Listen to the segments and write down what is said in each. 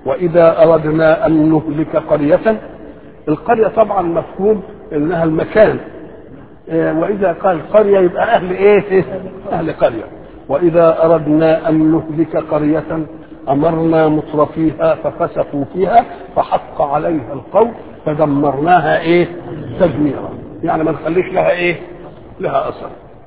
واذا اردنا ان نهلك قريه القريه طبعا مفهوم انها المكان إيه، واذا قال قريه يبقى اهل ايه اهل قريه واذا اردنا ان نهلك قريه امرنا مترفيها ففسقوا فيها فحق عليها القول فدمرناها ايه تدميرا يعني ما نخليش لها ايه لها اثر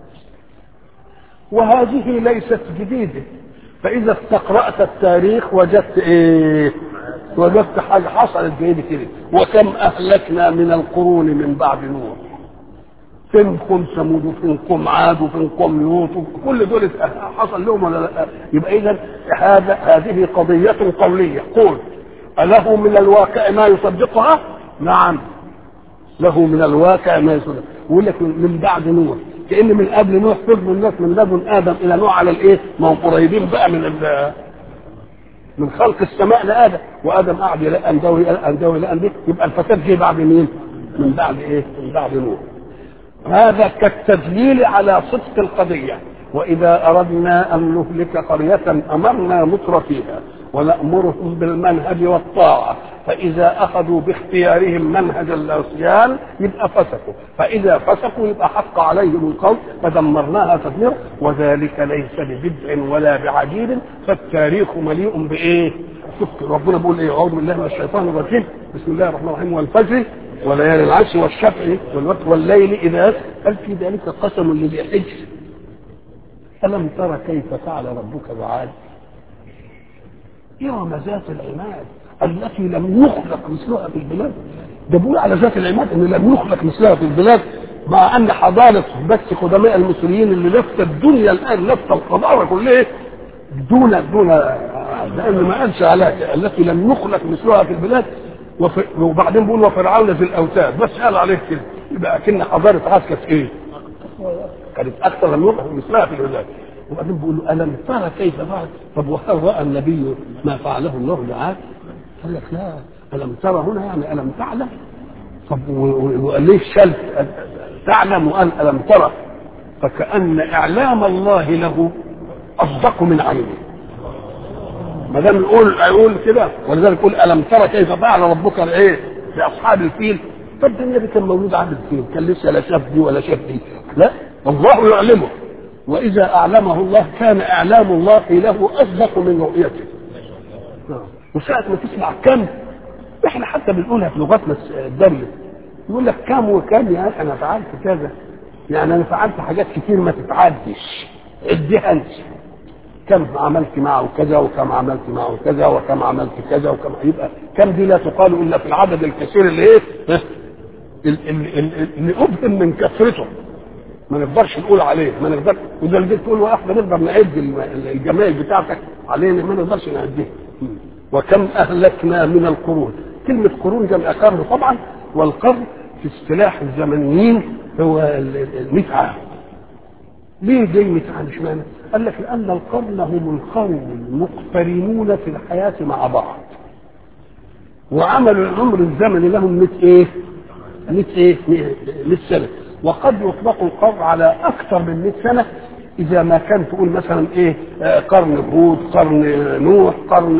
وهذه ليست جديده فاذا استقرات التاريخ وجدت ايه وجدت حاجه حصلت جديده كده وكم اهلكنا من القرون من بعد نوح فين قوم ثمود وفين قوم عاد وفين قوم لوط كل دول حصل لهم ولا لا يبقى اذا هذا هذه قضيه قوليه قول أله من الواقع ما يصدقها؟ نعم له من الواقع ما يصدق يقول لك من بعد نوح كأن من قبل نوح فضلوا الناس من لدن آدم إلى نوح على الإيه؟ ما هم قريبين بقى من ال من خلق السماء لآدم وآدم قعد إلى أن دوي إلى أن دوي إلى أن دي يبقى الفساد جه بعد مين؟ من بعد إيه؟ من بعد نوح هذا كالتدليل على صدق القضية وإذا أردنا أن نهلك قرية أمرنا متر فيها ونأمرهم بالمنهج والطاعة فإذا أخذوا باختيارهم منهج العصيان يبقى فسقوا فإذا فسقوا يبقى حق عليهم القول فدمرناها تدمير وذلك ليس ببدع ولا بعجيب فالتاريخ مليء بإيه؟ شوف ربنا بيقول إيه أعوذ بالله من الشيطان الرجيم بسم الله الرحمن الرحيم والفجر وليالي العشر والشفع والوتر والليل إذا هل في ذلك قسم لذي حجر ألم تر كيف فعل ربك بعاد إرم ذات العماد التي لم يخلق مثلها في البلاد ده بيقول على ذات العماد ان لم يخلق مثلها في البلاد مع ان حضاره بس قدماء المصريين اللي لفت الدنيا الان لفت الحضاره كلها دون دون لان ما قالش عليها التي لم يخلق مثلها في البلاد وف... وبعدين بيقول وفرعون في الاوتاد بس قال عليه كده يبقى اكن حضاره عاد كانت ايه؟ كانت اكثر من يخلق مثلها في البلاد وبعدين بيقول له الم ترى كيف فعل طب وهل راى النبي ما فعله الله لعاد؟ قال لك لا الم ترى هنا يعني الم تعلم طب وقال ليه شل تعلم وقال الم ترى فكان اعلام الله له اصدق من عينه ما دام يقول يقول كده ولذلك يقول الم ترى كيف فعل ربك ايه باصحاب الفيل طب ده النبي كان مولود عبد الفيل كان لسه لا شاف دي ولا شاف دي لا الله يعلمه واذا اعلمه الله كان اعلام الله له اصدق من رؤيته وساعة ما تسمع كم احنا حتى بنقولها في لغتنا الدارية يقول لك كم وكم يا اخي انا فعلت كذا يعني انا فعلت حاجات كتير ما تتعدش اديها انت كم عملت معه كذا وكم عملت معه كذا وكم عملت كذا وكم يبقى كم دي لا تقال الا في العدد الكثير اللي ايه اللي ابهم من كثرته ما نقدرش نقول عليه ما نقدر وده اللي تقول واحنا نقدر نعد الجمال بتاعتك علينا ما نقدرش نعديه وكم اهلكنا من القرون كلمه قرون جمع قرن طبعا والقرن في اصطلاح الزمنيين هو ال 100 عام ليه جاي 100 عام اشمعنى؟ قال لك لان القرن هم القوم المقترنون في الحياه مع بعض وعملوا العمر الزمني لهم 100 ايه؟ 100 ايه؟ 100 سنه وقد يطلق القرن على اكثر من 100 سنه اذا ما كان تقول مثلا ايه قرن هود قرن نوح قرن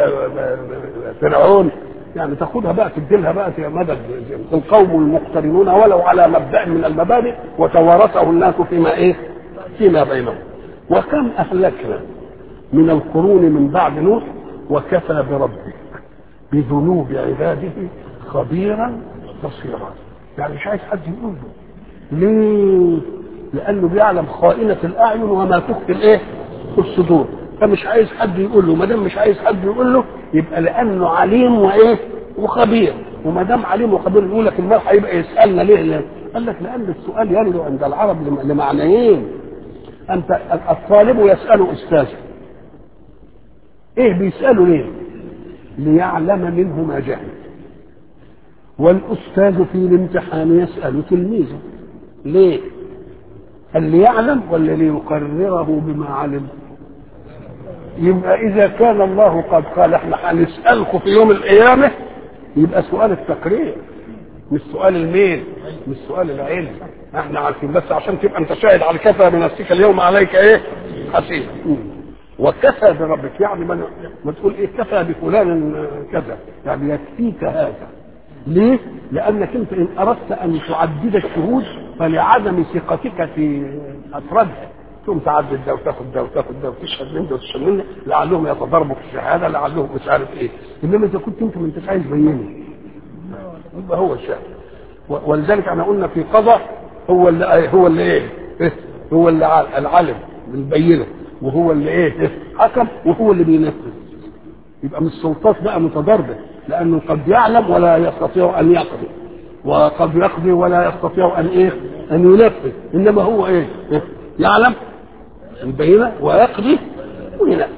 فرعون يعني تاخدها بقى تديلها بقى في مدد القوم المقترنون ولو على مبدا من المبادئ وتوارثه الناس فيما ايه فيما بينهم وكم اهلكنا من القرون من بعد نوح وكفى بربك بذنوب عباده خبيرا بصيرا يعني مش عايز حد يقول له ليه لانه بيعلم خائنه الاعين وما تخفي الايه الصدور فمش عايز حد يقول له ما دام مش عايز حد يقول له يبقى لانه عليم وايه وخبير وما دام عليم وخبير يقول لك المرء هيبقى يسالنا ليه, ليه قال لك لان السؤال يرد عند العرب لمعنيين انت الطالب يسال استاذه ايه بيساله ليه ليعلم منه ما جهل والاستاذ في الامتحان يسال تلميذه ليه هل ليعلم ولا ليقرره بما علم يبقى اذا كان الله قد قال احنا هنسالكم في يوم القيامه يبقى سؤال التقرير مش سؤال الميل مش سؤال العلم احنا عارفين بس عشان تبقى انت شاهد على كفى بنفسك اليوم عليك ايه حسيب وكفى بربك يعني ما ما تقول ايه كفى بفلان كذا يعني يكفيك هذا ليه؟ لأنك أنت إن أردت أن تعدد الشهود فلعدم ثقتك في أفرادها تقوم تعدد ده وتاخد ده وتاخد ده وتشهد من ده وتشهد من ده لعلهم يتضاربوا في الشهادة لعلهم مش عارف إيه إنما إذا كنت أنت ما أنتش عايز بيني يبقى هو الشاهد ولذلك احنا قلنا في قضاء هو اللي هو اللي ايه؟ إيه؟ هو اللي العالم بالبينه وهو اللي ايه؟ حكم وهو اللي بينفذ يبقى مش سلطات بقى متضاربه لانه قد يعلم ولا يستطيع ان يقضي وقد يقضي ولا يستطيع ان ايه؟ ان ينفذ انما هو ايه؟ إيه؟ يعلم البينه ويقضي وينفذ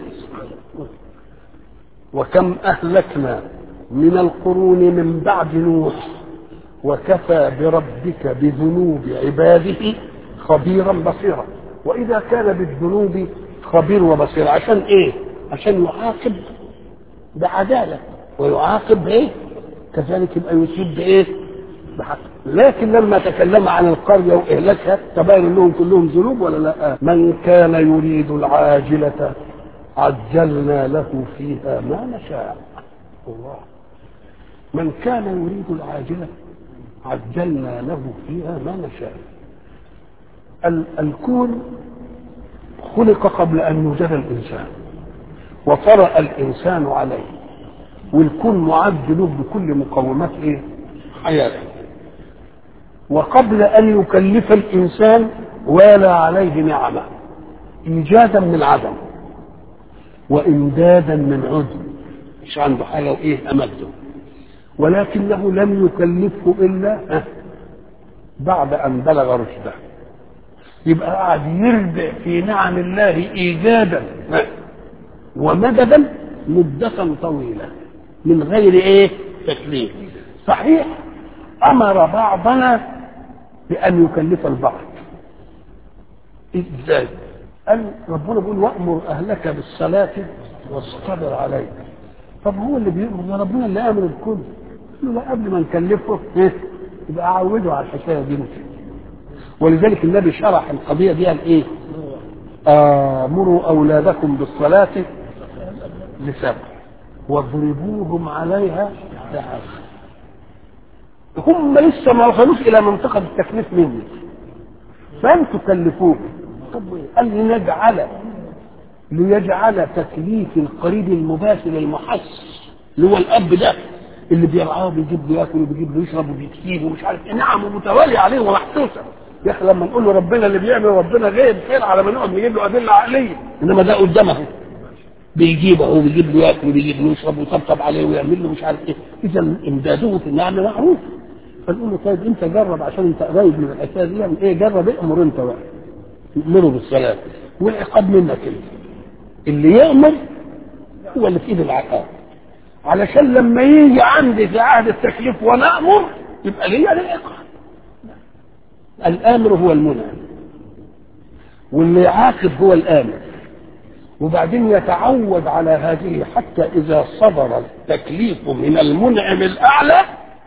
وكم اهلكنا من القرون من بعد نوح وكفى بربك بذنوب عباده خبيرا بصيرا واذا كان بالذنوب خبير وبصير عشان ايه عشان يعاقب بعداله ويعاقب بايه كذلك يبقى يصيب بايه بحق لكن لما تكلم عن القريه واهلاكها تبين انهم كلهم ذنوب ولا لا من كان يريد العاجله عجلنا له فيها ما نشاء الله من كان يريد العاجله عجلنا له فيها ما نشاء الكون خلق قبل ان يوجد الانسان وطرأ الانسان عليه والكون معد له بكل مقومات ايه حياته وقبل ان يكلف الانسان والى عليه نعمه ايجادا من عدم وامدادا من عدم مش عنده حاجه وايه امده ولكنه لم يكلفه الا بعد ان بلغ رشده يبقى قاعد يربع في نعم الله ايجادا ومددا مدة طويلة من غير ايه تكليف صحيح امر بعضنا بان يكلف البعض ازاي قال ربنا بيقول وامر اهلك بالصلاه واصطبر عليها طب هو اللي بيأمر ده ربنا اللي امر الكل قال له قبل ما نكلفه ايه يبقى اعوده على الحكايه دي ولذلك النبي شرح القضيه دي قال ايه امروا اولادكم بالصلاه لسبع واضربوهم عليها لعشر هم لسه ما وصلوش الى منطقه التكليف مني فان تكلفوهم طب قال لنجعل ليجعل تكليف القريب المباشر المحس اللي هو الاب ده اللي بيرعاه بيجيب له ياكل وبيجيب له يشرب وبيكسيه ومش عارف ايه نعم متواليه عليه ومحسوسه يا اخي لما نقول له ربنا اللي بيعمل ربنا غير خير على ما نقعد نجيب له ادله عقليه انما ده قدامه بيجيبه وبيجيب له ياكل وبيجيب له يشرب ويطبطب عليه ويعمل له مش عارف ايه اذا امداده في النعمه معروف فنقول له طيب انت جرب عشان انت قريب من الحكايه دي يعني ايه جرب امر انت بقى امره بالصلاه والعقاب منك انت اللي يامر هو اللي في ايد العقاب علشان لما يجي عندي في عهد التكليف ونامر يبقى ليا العقاب الامر هو المنعم واللي يعاقب هو الامر وبعدين يتعود على هذه حتى اذا صدر التكليف من المنعم الاعلى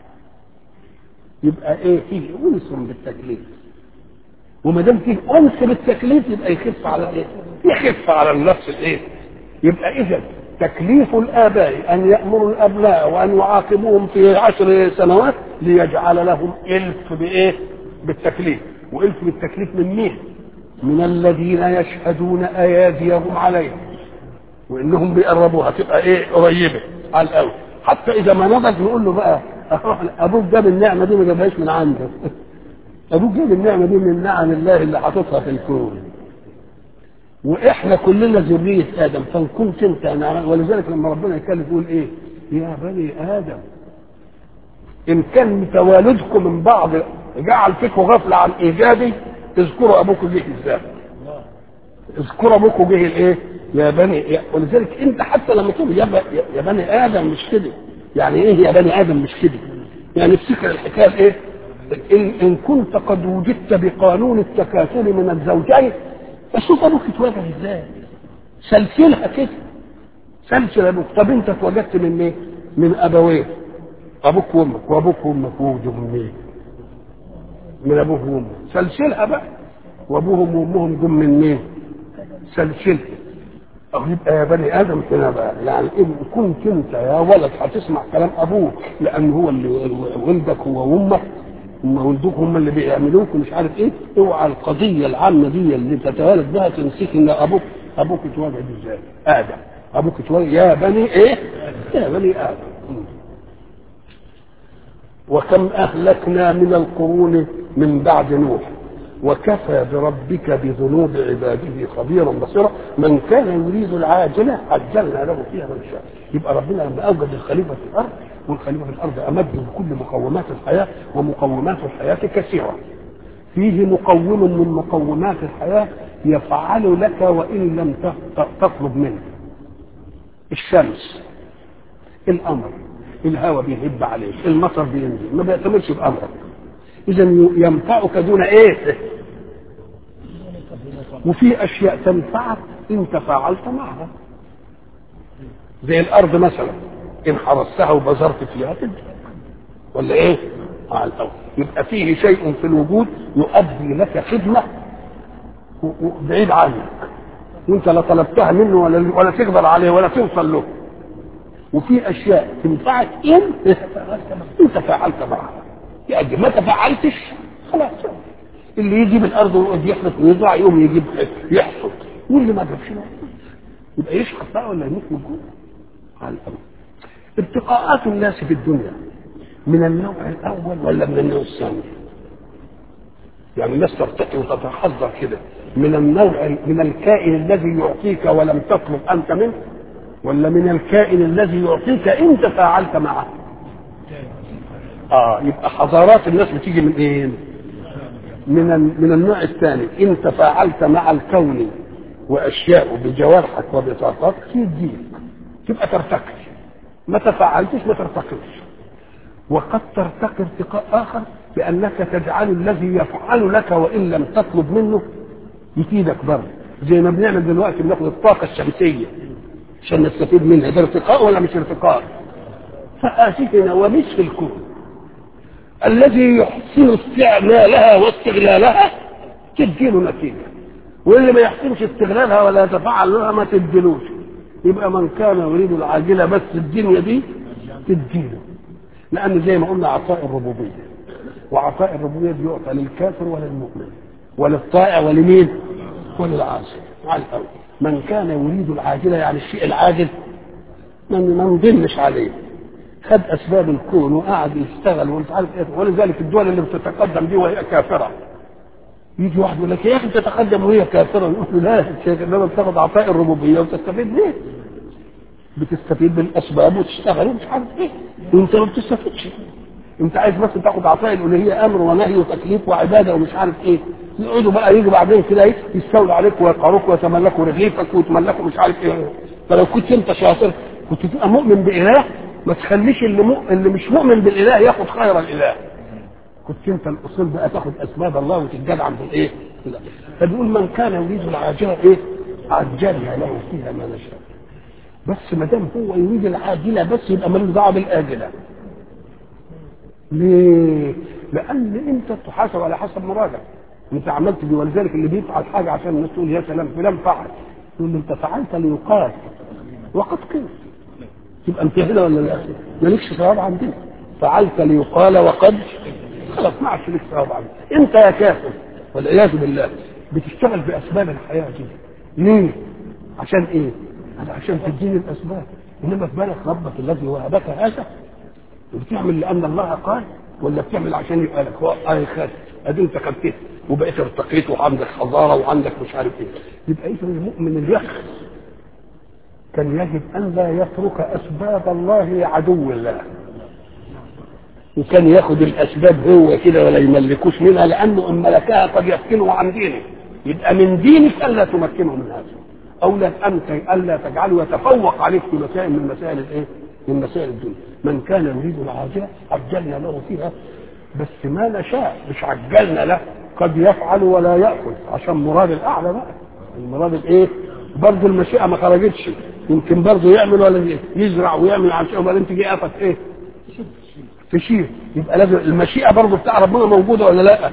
يبقى ايه فيه انس بالتكليف وما دام فيه انس بالتكليف يبقى يخف على ايه؟ يخف على النفس الايه؟ يبقى اذا تكليف الاباء ان يامروا الابناء وان يعاقبوهم في عشر سنوات ليجعل لهم الف بايه؟ بالتكليف والف بالتكليف من مين؟ من الذين يشهدون اياديهم عليهم وانهم بيقربوها تبقى ايه قريبه على الاول حتى اذا ما نضج نقول له بقى ابوك جاب النعمه دي ما جابهاش من عندك ابوك جاب النعمه دي من نعم الله اللي حاططها في الكون واحنا كلنا ذريه ادم فان كنت انت نعم ولذلك لما ربنا يتكلم يقول ايه يا بني ادم ان كان توالدكم من بعض جعل فيكم غفله عن ايجابي اذكروا ابوكم جه ازاي اذكروا ابوكم جه الايه يا بني ولذلك انت حتى لما تقول يا, يا بني ادم مش كده يعني ايه يا بني ادم مش كده يعني افتكر الحكايه ايه إن, ان كنت قد وجدت بقانون التكاثر من الزوجين فشوف ابوك اتولد ازاي سلسلها كده سلسل ابوك طب انت اتوجدت من ايه من ابوين ابوك وامك وابوك وامك وجدوا من مين من ابوه وامه سلسلها بقى وابوهم وامهم جم من مين سلسلها أو يبقى يا بني ادم هنا بقى يعني ان كنت انت يا ولد هتسمع كلام ابوك لان هو اللي ولدك هو وامك هم ولدوك هم اللي بيعملوك ومش عارف ايه اوعى القضيه العامه دي اللي تتوالد بها تنسيك ان ابوك ابوك اتولد ازاي؟ ادم ابوك اتولد يا بني ايه؟ يا بني ادم وكم اهلكنا من القرون من بعد نوح وكفى بربك بذنوب عباده خبيرا بصيرا من كان يريد العاجله عجلنا له فيها من شاء يبقى ربنا لما اوجد الخليفه في الارض والخليفه في الارض امد بكل مقومات الحياه ومقومات الحياه كثيره فيه مقوم من مقومات الحياه يفعل لك وان لم تطلب منه الشمس القمر الهواء بيهب عليك المطر بينزل ما بيعتمدش بامرك اذا ينفعك دون ايه وفي اشياء تنفعك ان تفاعلت معها زي الارض مثلا ان حرستها وبذرت فيها تدي ولا ايه على الاول يبقى فيه شيء في الوجود يؤدي لك خدمه بعيد عنك وانت لا طلبتها منه ولا ولا تقدر عليه ولا توصل له وفي اشياء تنفعك ان انت فعلت معها يعني ما تفعلتش خلاص اللي يجي من الارض ويقعد يحرث ويزرع يوم يجيب يحصد واللي ما جابش يبقى يشحط بقى ولا يموت من جوه على الأول ارتقاءات الناس في الدنيا من النوع الاول ولا من النوع الثاني يعني الناس ترتقي وتتحذر كده من النوع من الكائن الذي يعطيك ولم تطلب انت منه ولا من الكائن الذي يعطيك انت فعلت معه اه يبقى حضارات الناس بتيجي من ايه من من النوع الثاني ان تفاعلت مع الكون واشياء بجوارحك وبطاقتك يديك تبقى ترتقي ما تفاعلتش ما ترتقيش وقد ترتقي ارتقاء اخر بانك تجعل الذي يفعل لك وان لم تطلب منه يفيدك برضه زي ما بنعمل دلوقتي بناخد الطاقه الشمسيه عشان نستفيد منها ده ارتقاء ولا مش ارتقاء فآتينا ومش في الكون الذي يحسن استعمالها واستغلالها تديله نتيجة واللي ما يحسنش استغلالها ولا يتفعل لها ما تديلوش يبقى من كان يريد العاجلة بس الدنيا دي تديله لأن زي ما قلنا عطاء الربوبية وعطاء الربوبية دي يعطى للكافر وللمؤمن وللطائع ولمين؟ وللعاصي على الأول من كان يريد العاجلة يعني الشيء العاجل من ما نضلش عليه خد اسباب الكون وقعد يشتغل ومش عارف ايه ولذلك الدول اللي بتتقدم دي وهي كافره يجي واحد يقول لك يا اخي تتقدم وهي كافره يقول له لا يا شيخ انما بتاخد عطاء الربوبيه وتستفيد ليه؟ بتستفيد بالاسباب وتشتغل ومش عارف ايه وانت ما بتستفيدش انت عايز بس تاخد عطاء الالوهيه امر ونهي وتكليف وعباده ومش عارف ايه يقعدوا بقى يجوا بعدين كده ايه يستولوا عليك ويقهروك ويتملكوا رغيفك ويتملكوا مش عارف ايه فلو كنت انت شاطر كنت تبقى مؤمن باله ما تخليش اللي, مؤ... اللي مش مؤمن بالاله ياخد خير الاله كنت انت الاصول بقى تاخد اسباب الله وتتجدع بالايه فبيقول من كان يريد العاجله ايه عجلنا له فيها ما نشاء بس ما دام هو يريد العاجله بس يبقى ملوش دعوه بالاجله ليه؟ لان انت تحاسب على حسب مرادك انت عملت دي ولذلك اللي بيفعل حاجه عشان الناس تقول يا سلام فلان فعل يقول له انت فعلت ليقال وقد قيل تبقى انت هنا ولا لا؟ مالكش ثواب عندنا فعلت ليقال وقد خلاص ما عادش لك ثواب عندنا انت يا كافر والعياذ بالله بتشتغل باسباب الحياه دي ليه؟ عشان ايه؟ عشان تديني الاسباب انما في بالك ربك الذي وهبك هذا بتعمل لان الله قال ولا بتعمل عشان يبقى لك هو اي خد ادي انت خدتها وبقيت ارتقيت وعندك حضاره وعندك مش عارف ايه يبقى اذا المؤمن اليخ كان يجب ان لا يترك اسباب الله لعدو الله وكان ياخد الاسباب هو كده ولا يملكوش منها لانه ان ملكها قد يفتنه عن دينه يبقى من دينك الا تمكنه من هذا او لا انت الا تجعله يتفوق عليك في مسائل من مسائل الايه؟ من مسائل الدنيا من كان يريد العاجله عجلنا له فيها بس ما نشاء مش عجلنا له قد يفعل ولا ياخذ عشان مراد الاعلى بقى المراد الايه؟ برضه المشيئه ما خرجتش يمكن برضه يعمل ولا يزرع ويعمل عشان وبعدين تجي قفت ايه؟ تشير يبقى لازم المشيئه برضه بتاع ربنا موجوده ولا لا؟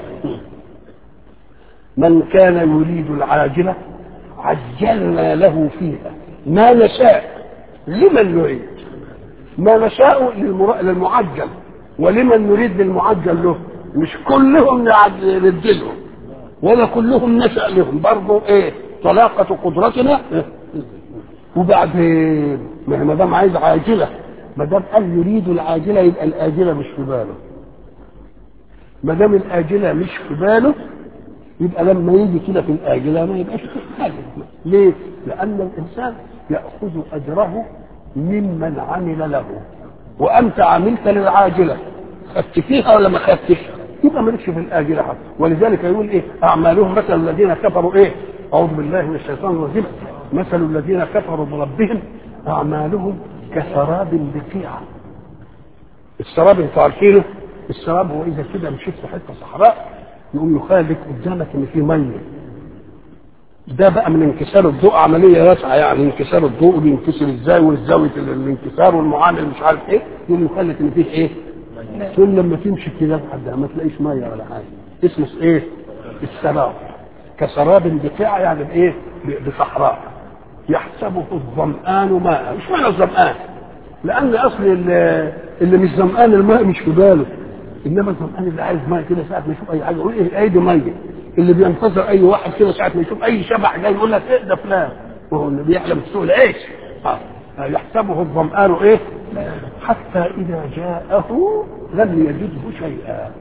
من كان يريد العاجله عجلنا له فيها ما نشاء لمن نريد ما نشاء للمر- للمعجل ولمن نريد للمعجل له مش كلهم نعد- نديلهم ولا كلهم نشأ لهم برضه ايه طلاقة قدرتنا إيه؟ وبعدين ما هي ما دام عايز عاجلة ما دام قال يريد العاجلة يبقى الآجلة مش في باله ما دام الآجلة مش في باله يبقى لما يجي كده في الآجلة ما يبقاش في حاجة ليه؟ لأن الإنسان يأخذ أجره ممن عمل له وأنت عملت للعاجلة خدت فيها ولا ما خدتش؟ يبقى مالكش في الآجلة حتى ولذلك يقول إيه؟ أعمالهم مثل الذين كفروا إيه؟ أعوذ بالله من الشيطان الرجيم مثل الذين كفروا بربهم أعمالهم كسراب بقيعة السراب انتوا عارفينه السراب هو اذا كده مشيت في حته صحراء يقوم يخالك قدامك ان في ميه ده بقى من انكسار الضوء عمليه واسعه يعني انكسار الضوء بينكسر ازاي والزاويه ال- الانكسار والمعامل مش عارف ايه يقوم يخلك ان فيه ايه تقول لما تمشي كده لحد ما تلاقيش ميه ولا حاجه اسمه ايه السراب كسراب بقيع يعني بايه ب- بصحراء يحسبه الظمآن ماء مش معنى الظمآن لان اصل اللي, اللي مش ظمآن الماء مش في باله انما الظمآن اللي عايز ماء كده ساعه ما يشوف اي حاجه يقول ايه ايدي ميه اللي بينتظر اي واحد كده ساعه ما يشوف اي شبح جاي يقول لك ايه ده فلان وهو اللي بيحلم في سوق العيش آه. يحسبه الظمآن ايه حتى اذا جاءه لم يجده شيئا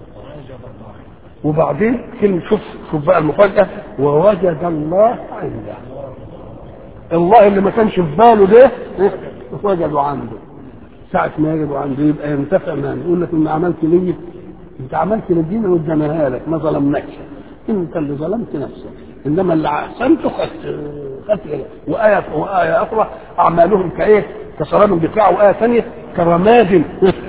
وبعدين كلمة شوف شوف بقى المفاجأة ووجد الله عنده الله اللي ما كانش في باله ده إيه؟ وجده عنده ساعة ما يجده عنده يبقى ينتفع منه يقول لك إن عملت لي أنت عملت للدين واداناها لك ما ظلمناكش أنت اللي ظلمت نفسك إنما اللي أحسنته خدت خدت إيه؟ وآية وآية أخرى أعمالهم كإيه؟ كسراب بقاع وآية ثانية كرماد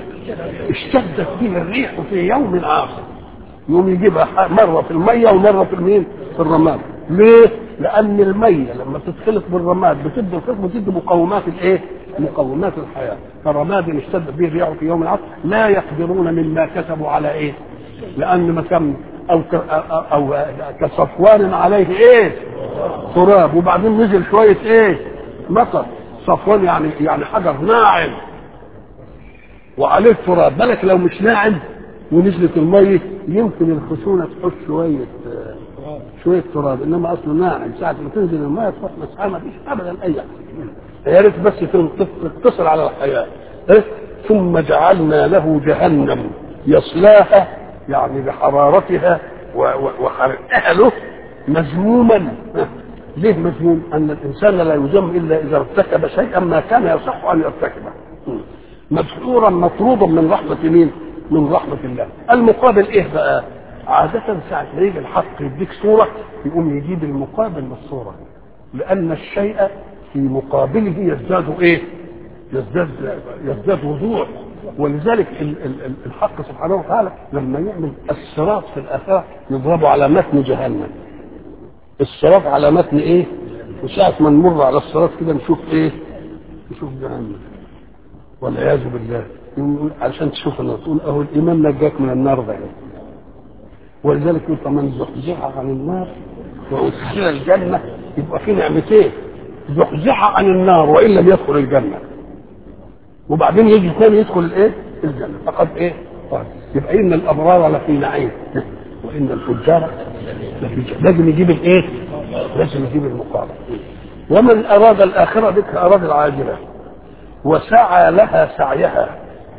اشتدت به الريح في يوم آخر يقوم يجيبها مرة في المية ومرة في المين؟ في الرماد. ليه؟ لأن المية لما تتخلط بالرماد بتدي الخصم بتدي مقومات الإيه؟ مقومات الحياة. فرماد اشتد به الرياح في يوم العصر لا يقدرون مما كسبوا على إيه؟ لأن مكان أو ك... أو أو كصفوان عليه إيه؟ تراب وبعدين نزل شوية إيه؟ مطر. صفوان يعني يعني حجر ناعم وعليه تراب بالك لو مش ناعم ونزلت الميه يمكن الخشونه تحط شويه آه، شويه تراب انما اصله ناعم ساعه ما تنزل الميه تروح مسحه ما فيش ابدا اي حاجه يا ريت بس تنقص- تتصل على الحياه إيه؟ ثم جعلنا له جهنم يصلاها يعني بحرارتها و- و- وحرقها له مذموما ليه مذموم؟ ان الانسان لا يذم الا اذا ارتكب شيئا ما كان يصح ان يرتكبه مدحورا مطرودا من رحمة مين؟ من رحمة الله. المقابل ايه بقى؟ عادة ساعة ما يجي الحق يديك صورة يقوم يجيب المقابل للصورة. لأن الشيء في مقابله يزداد ايه؟ يزداد يزداد وضوح ولذلك ال- ال- ال- الحق سبحانه وتعالى لما يعمل الصراط في الآخرة يضربه على متن جهنم. الصراط على متن ايه؟ وساعة ما نمر على الصراط كده نشوف ايه؟ نشوف جهنم. والعياذ بالله يقول عشان تشوف النار تقول اهو الايمان نجاك من النار ده ولذلك يقول فمن زحزح عن النار وادخل الجنه يبقى في نعمتين زحزح عن النار وان لم يدخل الجنه وبعدين يجي ثاني يدخل الايه؟ الجنه فقد ايه؟ طيب يبقى ان الابرار لفي نعيم وان الفجار لفي جنة. لازم يجيب الايه؟ لازم يجيب المقابل ومن اراد الاخره بك اراد العاجله وسعى لها سعيها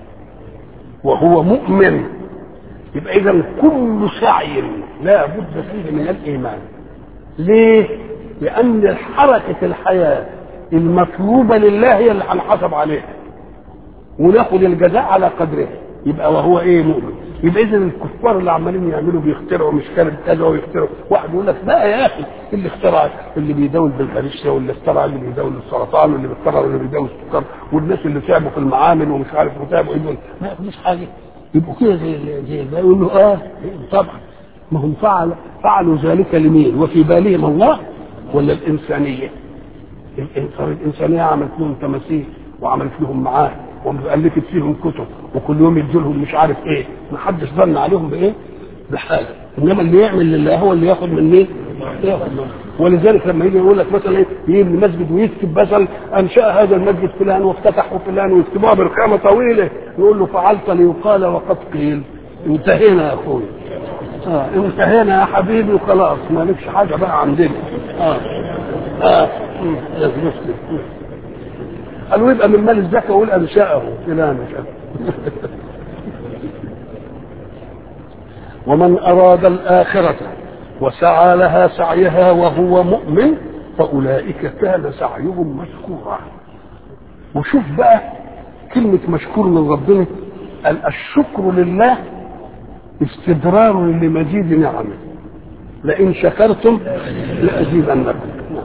وهو مؤمن يبقى اذا كل سعي لا بد فيه من الايمان ليه لان حركه الحياه المطلوبه لله هي اللي هنحاسب عليها وناخد الجزاء على قدرها يبقى وهو ايه مؤمن يبقى اذا الكفار اللي عمالين يعملوا بيخترعوا مش كانت كذا ويخترعوا واحد يقول لك لا يا اخي اللي اخترع اللي بيداول بالفريسيا واللي اخترع اللي بيداول السرطان واللي بيخترع اللي بيداول السكر والناس اللي تعبوا في المعامل ومش عارف وتعبوا ايه دول ما ياخدوش حاجه يبقوا كده زي زي ده يقول له اه طبعا ما هم فعل فعلوا ذلك لمين وفي بالهم الله ولا الانسانيه الانسان الانسانيه عملت لهم تماثيل وعملت لهم معاه والفت فيهم كتب وكل يوم يدي لهم مش عارف ايه ما حدش ظن عليهم بايه بحاجه انما اللي يعمل لله هو اللي ياخد من مين ولذلك لما يجي يقول لك مثلا ايه يبني مسجد ويكتب مثلا انشا هذا المسجد فلان وافتتحه فلان ويكتبوها برقامه طويله يقول له فعلت ليقال وقد قيل انتهينا يا اخوي اه انتهينا يا حبيبي وخلاص ما لكش حاجه بقى عندنا اه اه مم. يا مسلم مم. قالوا يبقى من مال الزكاه ويقول انشاه فلان مش عارف. ومن أراد الآخرة وسعى لها سعيها وهو مؤمن فأولئك كان سعيهم مشكورا وشوف بقى كلمة مشكور من ربنا قال الشكر لله استدرار لمزيد نعمه لئن شكرتم لأزيدنكم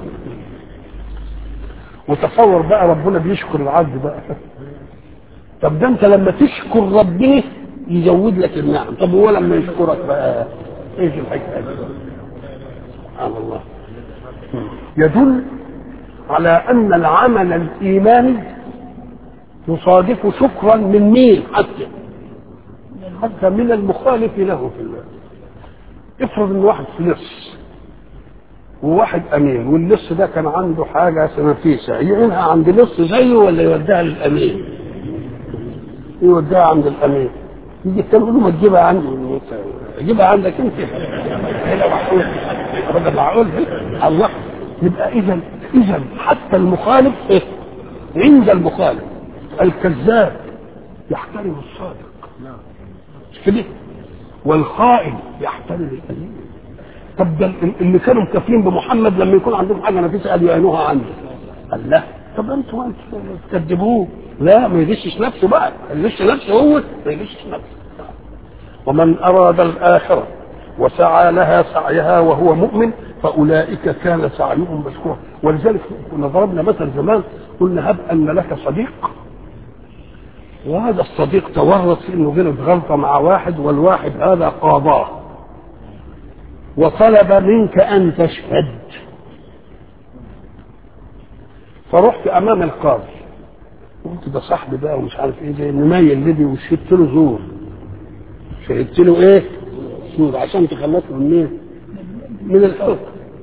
وتصور بقى ربنا بيشكر العبد بقى طب ده انت لما تشكر ربنا يزود لك النعم طب هو لما يشكرك بقى ايش الحكايه دي سبحان الله يدل على ان العمل الايماني يصادف شكرا من مين حتى حتى من المخالف له في الله افرض ان واحد في لص وواحد امين واللص ده كان عنده حاجه نفيسه يعينها عند لص زيه ولا يوديها للامين يوديها عند الامين يجي التاني يقول له ما تجيبها عندي جيبها عندك انت هنا معقول هذا معقول الله يبقى اذا اذا حتى المخالف إيه؟ عند المخالف الكذاب يحترم الصادق مش كده والخائن يحترم الامين طب ده اللي كانوا مكافلين بمحمد لما يكون عندهم حاجه نفيسه قالوا يعينوها عنده قال لا طب انتوا انتوا تكذبوه لا ما يغشش نفسه بقى يغش نفسه هو ما يغشش نفسه ومن اراد الاخره وسعى لها سعيها وهو مؤمن فاولئك كان سعيهم مشكورا ولذلك كنا ضربنا مثل زمان قلنا هب ان لك صديق وهذا الصديق تورط في انه غلط غلطه مع واحد والواحد هذا قاضاه وطلب منك ان تشهد فرحت امام القاضي قلت ده صاحبي بقى ومش عارف ايه زي مميل لدي وشهدت له زور شهدت له ايه؟ زور عشان تخلصه من مين؟ من الحكم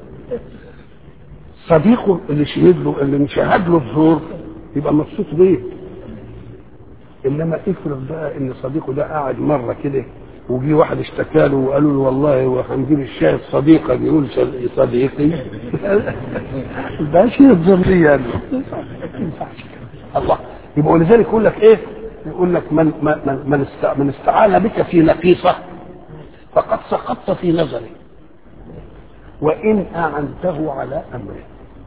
صديقه اللي شهد له اللي مشهد له الزور يبقى مبسوط بيه انما افرض بقى ان صديقه ده قاعد مره كده وجي واحد اشتكى له وقالوا له والله وهنجيب الشاهد صديقك يقول صديقي ده شيء ضروري يعني الله يبقى ولذلك يقول لك ايه؟ يقول لك من من من, من استعان بك في نقيصه فقد سقطت في نظري وان اعنته على امره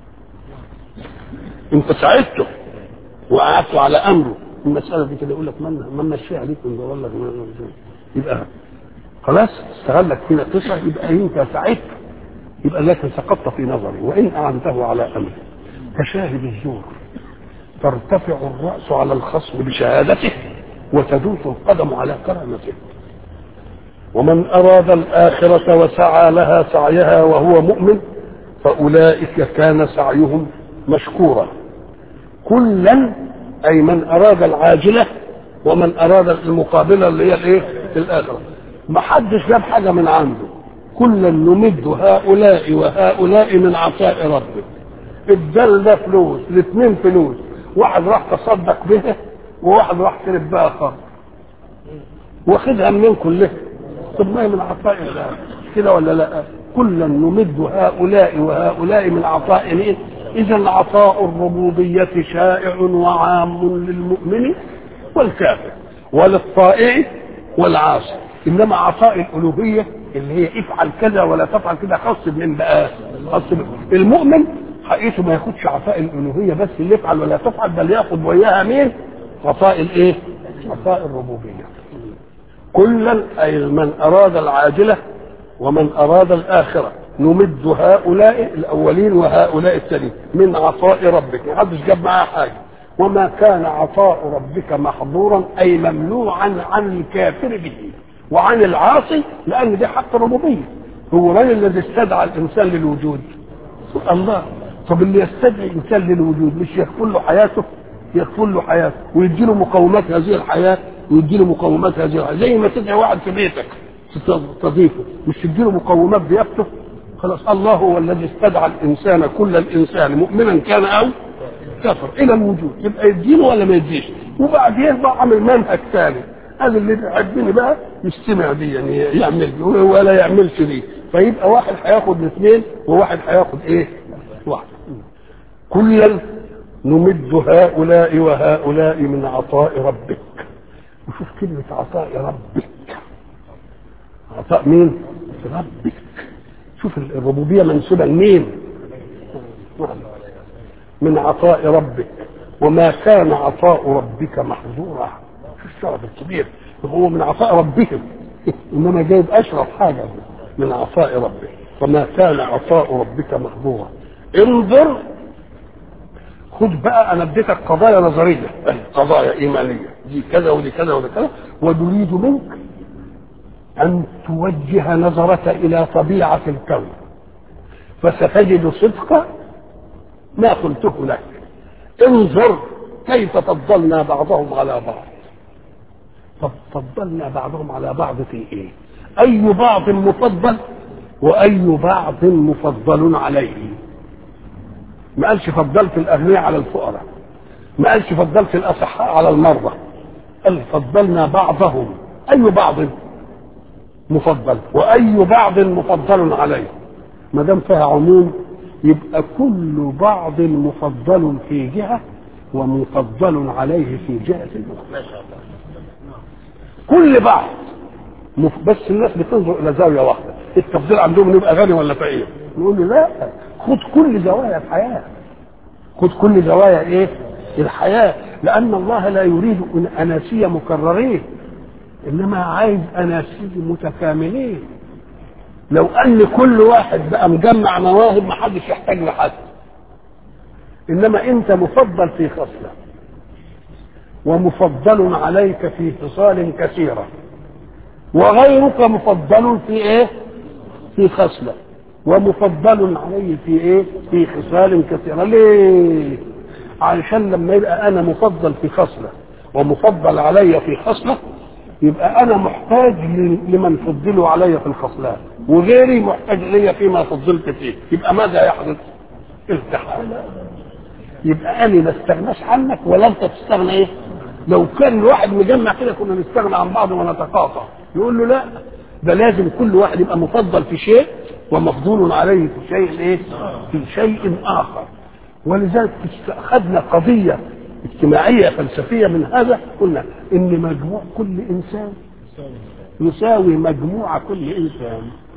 انت ساعدته وقعدت على امره المساله دي كده يقول لك من من مشيها عليك من والله يبقى خلاص استغلك في نقيصه يبقى انت ساعدت يبقى لكن سقطت في نظري وان اعنته على امره كشاهد الزور ترتفع الرأس على الخصم بشهادته وتدوس القدم على كرامته ومن أراد الآخرة وسعى لها سعيها وهو مؤمن فأولئك كان سعيهم مشكورا كلا أي من أراد العاجلة ومن أراد المقابلة اللي هي الإيه؟ الآخرة ما حدش جاب حاجة من عنده كلا نمد هؤلاء وهؤلاء من عطاء ربك الدل ده فلوس الاثنين فلوس واحد راح تصدق بها وواحد راح شرب بها خمر واخدها منين كلها طب ما هي من عطاء الله كده ولا لا كلا نمد هؤلاء وهؤلاء من عطاء مين اذا عطاء الربوبيه شائع وعام للمؤمن والكافر وللطائع والعاصي انما عطاء الالوهيه اللي هي افعل كذا ولا تفعل كذا خاص بمن بقى خاص المؤمن حقيقته ما ياخدش عطاء الالوهيه بس اللي يفعل ولا تفعل بل ياخد وياها مين؟ عطاء الايه؟ عطاء الربوبيه. كلا اي من اراد العاجله ومن اراد الاخره نمد هؤلاء الاولين وهؤلاء الثانيين من عطاء ربك ما حدش جاب معاه حاجه وما كان عطاء ربك محظورا اي ممنوعا عن الكافر به وعن العاصي لان دي حق الربوبيه هو من الذي استدعى الانسان للوجود الله طب اللي يستدعي الانسان للوجود مش يكفل له حياته يكفل له حياته ويدي له مقومات هذه الحياه ويدي له مقومات هذه الحياه زي ما تدعي واحد في بيتك تستضيفه مش تدي له مقومات ضيافته خلاص الله هو الذي استدعى الانسان كل الانسان مؤمنا كان او كفر الى الوجود يبقى يدينه ولا ما يديش وبعدين بقى عمل منهج ثاني هذا اللي بيحبني بقى يستمع دي يعني يعمل دي ولا يعملش دي فيبقى واحد هياخد الاثنين وواحد هياخد ايه؟ واحد كلا نمد هؤلاء وهؤلاء من عطاء ربك وشوف كلمة عطاء ربك عطاء مين؟ ربك شوف الربوبية منسوبة لمين؟ من عطاء ربك وما كان عطاء ربك محظورا شوف الشرف الكبير هو من عطاء ربهم انما جايب اشرف حاجه من عطاء ربك وما كان عطاء ربك محظورا انظر خد بقى انا اديتك قضايا نظريه قضايا ايمانيه دي كذا ودي كذا ودي كذا ونريد منك ان توجه نظرك الى طبيعه الكون فستجد صدق ما قلته لك انظر كيف فضلنا بعضهم على بعض طب فضلنا بعضهم على بعض في ايه اي بعض مفضل واي بعض مفضل عليه ما قالش فضلت الاغنياء على الفقراء ما قالش فضلت الاصحاء على المرضى قال فضلنا بعضهم اي بعض مفضل واي بعض مفضل عليه ما دام فيها عموم يبقى كل بعض مفضل في جهه ومفضل عليه في جهه اخرى كل بعض مف... بس الناس بتنظر الى زاويه واحده التفضيل عندهم يبقى غني ولا فقير نقول له لا خد كل زوايا الحياه خد كل زوايا ايه الحياه لان الله لا يريد اناسيه مكررين انما عايز اناسيه متكاملين لو ان كل واحد بقى مجمع مواهب ما حدش يحتاج لحد انما انت مفضل في خصله ومفضل عليك في خصال كثيره وغيرك مفضل في ايه في خصله ومفضل عليه في ايه في خصال كثيره ليه علشان لما يبقى انا مفضل في خصله ومفضل علي في خصله يبقى انا محتاج لمن فضلوا علي في الخصلات وغيري محتاج لي فيما فضلت فيه يبقى ماذا يحدث التحام يبقى انا ما استغناش عنك ولا انت تستغنى ايه لو كان الواحد مجمع كده كنا نستغنى عن بعض ونتقاطع يقول له لا ده لازم كل واحد يبقى مفضل في شيء ومفضول عليه في شيء ايه في شيء اخر ولذلك اخذنا قضيه اجتماعيه فلسفيه من هذا قلنا ان مجموع كل انسان يساوي مجموع كل انسان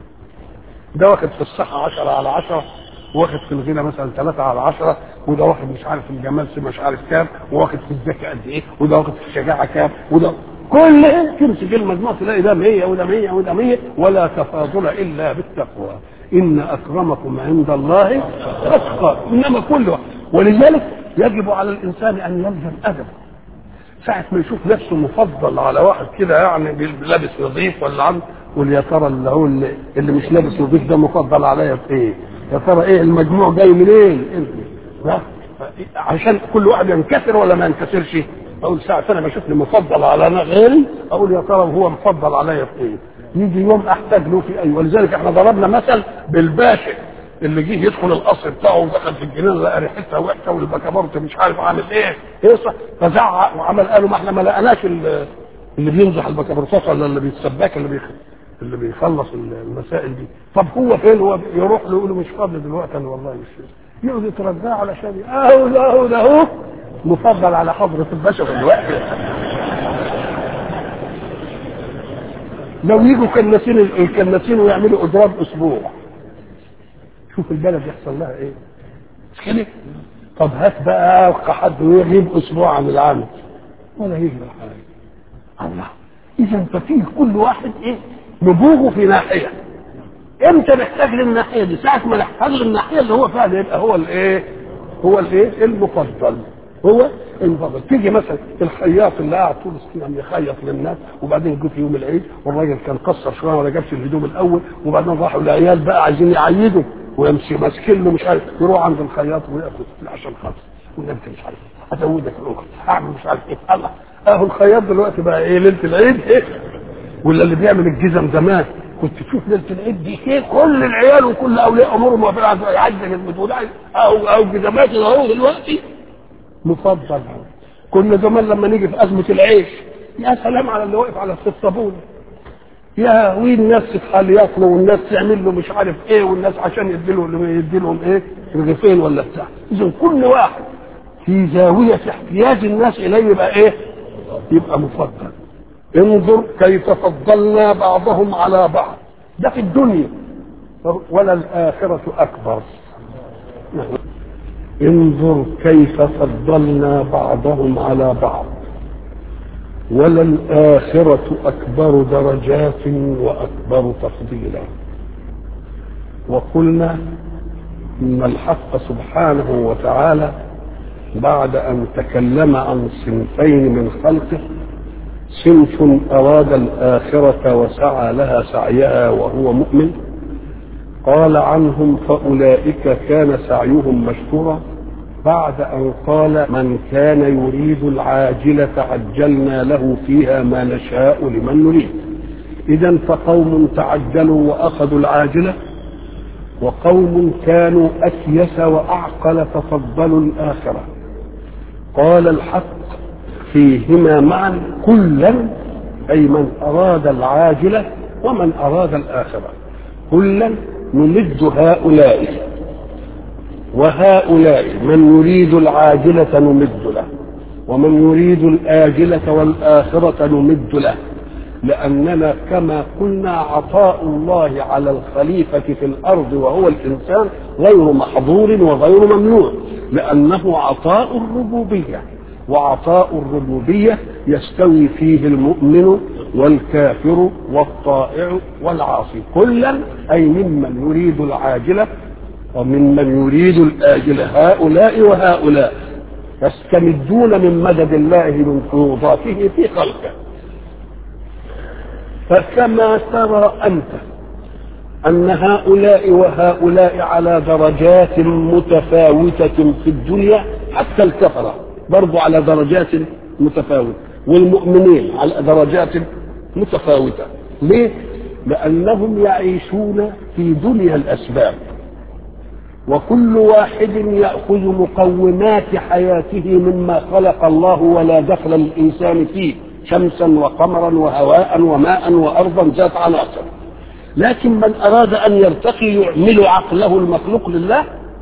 ده واخد في الصحه 10 على 10 واخد في الغنى مثلا 3 على 10 وده واخد مش عارف الجمال مش عارف كام وواخد في الذكاء قد ايه وده واخد في الشجاعه كام وده كل تمسك المجموع تلاقي ده 100 وده 100 وده 100 ولا تفاضل الا بالتقوى ان اكرمكم عند الله اتقاكم انما كل واحد ولذلك يجب على الانسان ان يلزم ادبه ساعة ما يشوف نفسه مفضل على واحد كده يعني لابس نظيف ولا عم يقول يا ترى اللي هو اللي, اللي مش لابس نظيف ده مفضل عليا في ايه؟ يا ترى ايه المجموع جاي منين؟ انت عشان كل واحد ينكسر ولا ما ينكسرش؟ اقول ساعة انا بشوفني مفضل على أنا غيري اقول يا ترى هو مفضل عليا في ايه؟ يجي يوم احتاج له في اي ولذلك احنا ضربنا مثل بالباشا اللي جه يدخل القصر بتاعه ودخل في الجنينه لقى ريحتها وحشه والبكابورت مش عارف عامل ايه هيصة فزعق وعمل قالوا ما احنا ما لقناش اللي بيمزح البكابورتات ولا اللي بيتسباك اللي بيخ... اللي بيخلص المسائل دي طب هو فين هو يروح له يقول له مش فاضي دلوقتي انا والله مش يقعد يترجاه علشان اهو ده اهو ده اهو مفضل على حضرة الباشا في الوقت لو يجوا كناسين الكناسين ويعملوا اضراب اسبوع شوف البلد يحصل لها ايه مش كده طب هات بقى حد يغيب اسبوع عن العمل ولا يجري حاجه الله اذا ففيه كل واحد ايه نبوغه في ناحيه امتى نحتاج للناحيه دي ساعه ما نحتاج للناحيه اللي هو فيها يبقى هو الايه هو الايه المفضل هو المفضل تيجي مثلا الخياط اللي قاعد طول السنه يخيط للناس وبعدين جه في يوم العيد والراجل كان قصر شويه ولا جابش الهدوم الاول وبعدين راحوا العيال بقى عايزين يعيدوا ويمشي ماسكين له مش عارف يروح عند الخياط وياخد عشان خاطر والنبي مش عارف ازودك الاخر اعمل مش عارف ايه الله اهو الخياط دلوقتي بقى ايه ليله العيد ايه ولا اللي بيعمل الجزم زمان كنت تشوف ليله العيد دي خير كل العيال وكل اولياء امورهم واقفين على العجله بتقول او او جزمات اهو دلوقتي مفضل كنا زمان لما نيجي في ازمه العيش يا سلام على اللي واقف على الصابونه يا وين الناس تخلي ياكلوا والناس تعمل له مش عارف ايه والناس عشان يديله يدي لهم ايه رغيفين ولا بتاع اذا كل واحد في زاويه احتياج الناس اليه يبقى ايه يبقى مفضل انظر كيف فضلنا بعضهم على بعض ده في الدنيا ولا الآخرة أكبر انظر كيف فضلنا بعضهم على بعض وللآخرة أكبر درجات وأكبر تفضيلا وقلنا إن الحق سبحانه وتعالى بعد أن تكلم عن صنفين من خلقه صنف أراد الآخرة وسعى لها سعيها وهو مؤمن قال عنهم فأولئك كان سعيهم مشكورا بعد أن قال من كان يريد العاجلة عجلنا له فيها ما نشاء لمن نريد إذا فقوم تعجلوا وأخذوا العاجلة وقوم كانوا أكيس وأعقل ففضلوا الآخرة قال الحق فيهما معا كلا أي من أراد العاجلة ومن أراد الآخرة كلا نمد هؤلاء وهؤلاء من يريد العاجلة نمد له ومن يريد الآجلة والآخرة نمد له لأننا كما قلنا عطاء الله على الخليفة في الأرض وهو الإنسان غير محظور وغير ممنوع لأنه عطاء الربوبية وعطاء الربوبية يستوي فيه المؤمن والكافر والطائع والعاصي كلا أي ممن يريد العاجلة وممن يريد الآجلة هؤلاء وهؤلاء يستمدون من مدد الله من فروضاته في خلقه فكما ترى أنت أن هؤلاء وهؤلاء على درجات متفاوتة في الدنيا حتى الكفرة برضو على درجات متفاوتة والمؤمنين على درجات متفاوتة ليه؟ لأنهم يعيشون في دنيا الأسباب وكل واحد يأخذ مقومات حياته مما خلق الله ولا دخل للإنسان فيه شمسا وقمرا وهواء وماء وأرضا ذات عناصر لكن من أراد أن يرتقي يعمل عقله المخلوق لله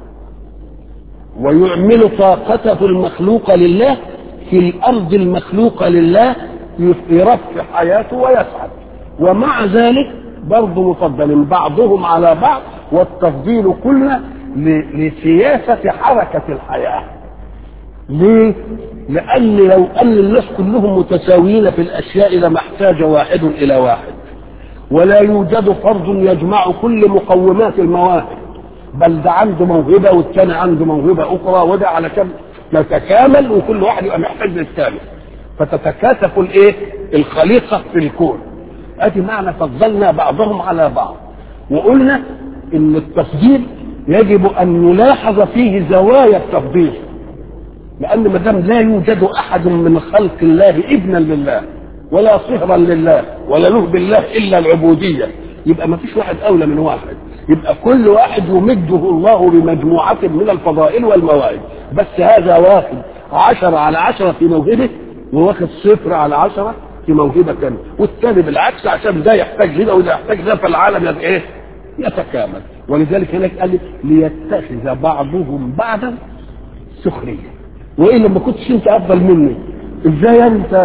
ويعمل طاقته المخلوقة لله في الأرض المخلوقة لله يرفع حياته ويسعد ومع ذلك برضه مفضل بعضهم على بعض والتفضيل قلنا لسياسة حركة الحياة ليه؟ لأن لو أن الناس كلهم متساويين في الأشياء لما احتاج واحد إلى واحد ولا يوجد فرد يجمع كل مقومات المواهب بل ده عنده موهبة والثاني عنده موهبة أخرى وده علشان نتكامل وكل واحد يبقى محتاج للثاني فتتكاثف الايه؟ الخليقة في الكون ادي معنى فضلنا بعضهم على بعض وقلنا ان التفضيل يجب ان نلاحظ فيه زوايا التفضيل لان ما دام لا يوجد احد من خلق الله ابنا لله ولا صهرا لله ولا له بالله الا العبوديه يبقى ما فيش واحد اولى من واحد يبقى كل واحد يمده الله بمجموعة من الفضائل والمواهب بس هذا واخد عشرة على عشرة في موهبة وواخد صفر على عشرة في موهبة ثانية والثاني بالعكس عشان ده يحتاج لده وده يحتاج ده فالعالم يبقى ايه؟ يتكامل ولذلك هناك قال ليتخذ بعضهم بعضا سخرية وايه لما كنتش انت افضل مني ازاي انت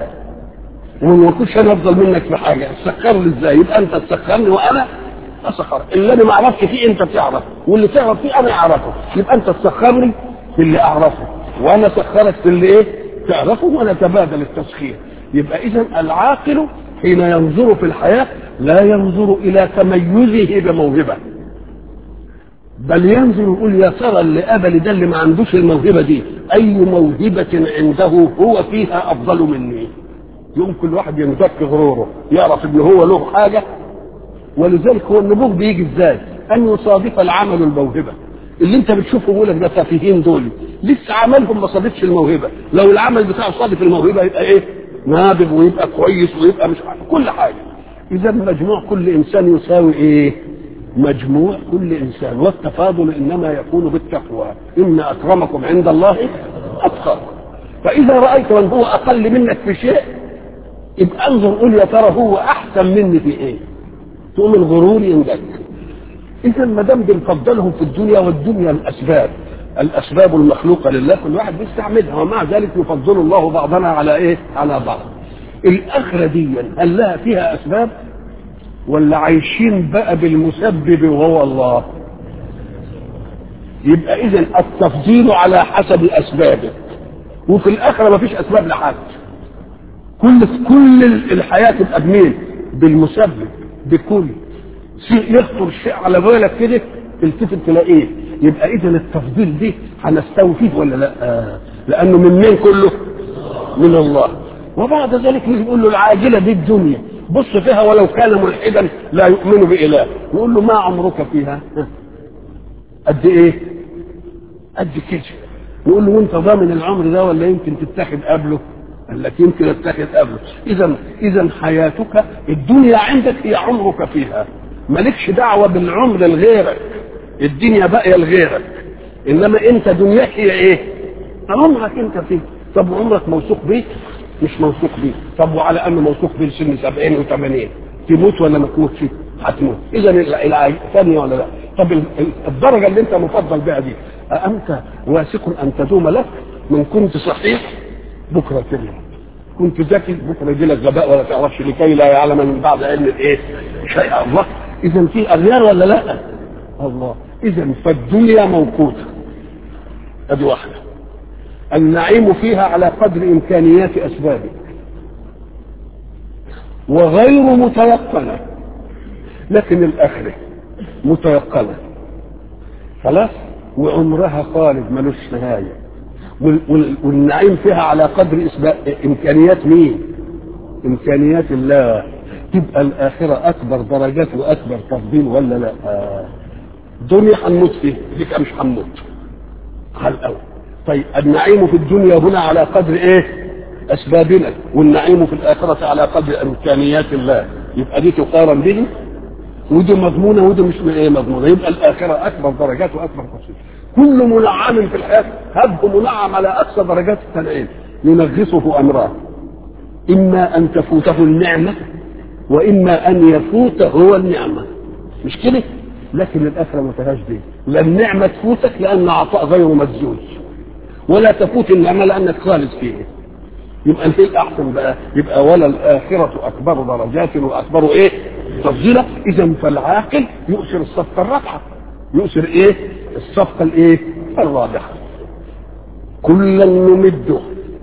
وما كنتش انا افضل منك في حاجه تسخر لي ازاي يبقى انت تسخرني وانا اسخر اللي انا ما اعرفش فيه انت تعرف واللي تعرف فيه انا اعرفه يبقى انت تسخرني في اللي اعرفه وانا اسخرك في اللي ايه تعرفه ونتبادل التسخير يبقى اذا العاقل حين ينظر في الحياه لا ينظر الى تميزه بموهبه بل ينظر يقول يا ترى اللي قبل ده اللي ما عندوش الموهبه دي اي موهبه عنده هو فيها افضل مني يقوم كل واحد ينزك غروره يعرف ان هو له حاجه ولذلك هو النبوغ بيجي ازاي؟ ان يصادف العمل الموهبه اللي انت بتشوفه بيقول لك ده تافهين دول لسه عملهم ما صادفش الموهبه لو العمل بتاعه صادف الموهبه يبقى ايه؟ نابغ ويبقى كويس ويبقى مش عارف كل حاجه اذا مجموع كل انسان يساوي ايه مجموع كل انسان والتفاضل انما يكون بالتقوى ان اكرمكم عند الله اتقاكم فاذا رايت من هو اقل منك في شيء يبقى انظر قول يا ترى هو احسن مني في ايه تقوم الغرور ينجك اذا ما دام بنفضلهم في الدنيا والدنيا الاسباب الاسباب المخلوقه لله كل واحد بيستعملها ومع ذلك يفضل الله بعضنا على ايه على بعض الاخره دي هل لها فيها اسباب ولا عايشين بقى بالمسبب وهو الله يبقى اذا التفضيل على حسب اسبابه وفي الاخره ما فيش اسباب لحد كل كل الحياه تبقى بمين بالمسبب بكل شيء يخطر شيء على بالك كده تلتفت تلاقيه يبقى اذا التفضيل دي هنستوفيه ولا لا آه. لانه من مين كله من الله وبعد ذلك نقول له العاجله دي الدنيا بص فيها ولو كان ملحدا لا يؤمن بإله نقول له ما عمرك فيها قد ايه قد كده نقول له وانت ضامن العمر ده ولا يمكن تتخذ قبله قال لك يمكن اتخذ قبله اذا اذا حياتك الدنيا عندك هي عمرك فيها مالكش دعوه بالعمر لغيرك الدنيا باقيه لغيرك انما انت دنياك هي ايه عمرك انت فيه طب عمرك موثوق بيه مش موثوق بيه طب وعلى انه موثوق بيه لسن 70 و80 تموت ولا ما تموتش هتموت اذا الثانيه ولا لا طب الدرجه اللي انت مفضل بها دي أأنت واثق ان تدوم لك من كنت صحيح بكره تموت كنت ذكي بكره يجي لك غباء ولا تعرفش لكي لا يعلم من بعد علم الايه شيء الله اذا في اغيار ولا لا الله اذا فالدنيا موقوته ادي واحده النعيم فيها على قدر امكانيات اسبابك وغير متيقنه لكن الاخره متيقنه خلاص وعمرها خالد ملوش نهايه والنعيم فيها على قدر امكانيات مين امكانيات الله تبقى الاخره اكبر درجات واكبر تفضيل ولا لا آه. دنيا هنموت فيها ديك مش هنموت على الاول طيب النعيم في الدنيا هنا على قدر ايه اسبابنا والنعيم في الاخره على قدر امكانيات الله يبقى دي تقارن به ودي مضمونه ودي مش ايه مضمونه يبقى الاخره اكبر درجات واكبر تفصيل كل منعم في الحياه هبه منعم على اقصى درجات التنعيم ينغصه امران اما ان تفوته النعمه واما ان يفوت هو النعمه مش كده لكن الاخره ما فيهاش دي لا النعمه تفوتك لان عطاء غير مجزوز ولا تفوت النعمه لانك خالد فيه يبقى ايه الاحسن بقى يبقى ولا الاخره اكبر درجات واكبر ايه تفضيلا اذا فالعاقل يؤثر الصفقه الرابحه يؤثر ايه الصفقه الايه الرابحه كلا نمد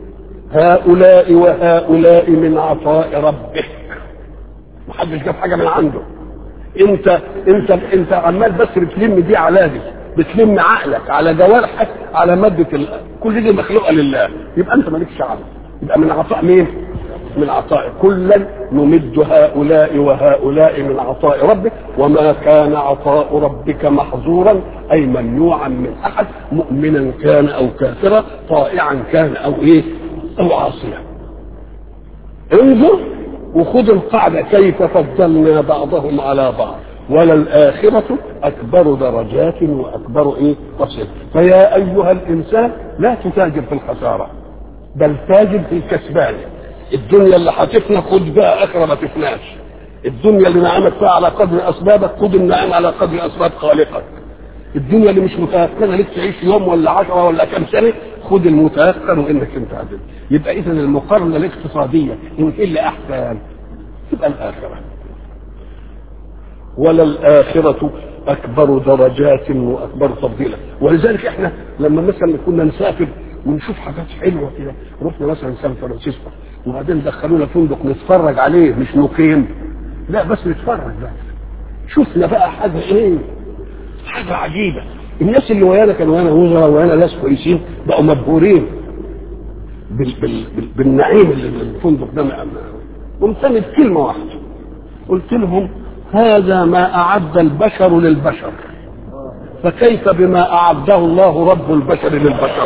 هؤلاء وهؤلاء من عطاء ربك محدش جاب حاجه من عنده انت انت انت عمال بس بتلم دي على دي بتلم عقلك على جوارحك على ماده ال... كل دي مخلوقه لله يبقى انت مالكش عقل يبقى من عطاء مين؟ من عطاء كلا نمد هؤلاء وهؤلاء من عطاء ربك وما كان عطاء ربك محظورا اي ممنوعا من احد مؤمنا كان او كافرا طائعا كان او ايه او عاصيا انظر وخذ القاعدة كيف فضلنا بعضهم على بعض وللآخرة أكبر درجات وأكبر إيه تفصيل فيا أيها الإنسان لا تتاجر في الخسارة بل تاجر في الكسبان الدنيا اللي هتفنى خد بقى آخرة ما تفناش الدنيا اللي نعمت فيها على قدر أسبابك خد النعم على قدر أسباب خالقك الدنيا اللي مش متيقنه لك تعيش يوم ولا عشرة ولا كم سنه خد المتيقن وانك انت عدل يبقى اذا المقارنه الاقتصاديه ان ايه اللي احسن تبقى الاخره ولا الاخره اكبر درجات واكبر تفضيلا ولذلك احنا لما مثلا كنا نسافر ونشوف حاجات حلوه كده رحنا مثلا سان فرانسيسكو وبعدين دخلونا فندق نتفرج عليه مش نقيم لا بس نتفرج بس شفنا بقى حاجه ايه حاجه عجيبه الناس اللي ويانا كانوا ويانا وزراء ويانا ناس كويسين بقوا مبهورين بال بال بال بالنعيم اللي الفندق ده قمت انا بكلمه واحده قلت لهم هذا ما اعد البشر للبشر فكيف بما اعده الله رب البشر للبشر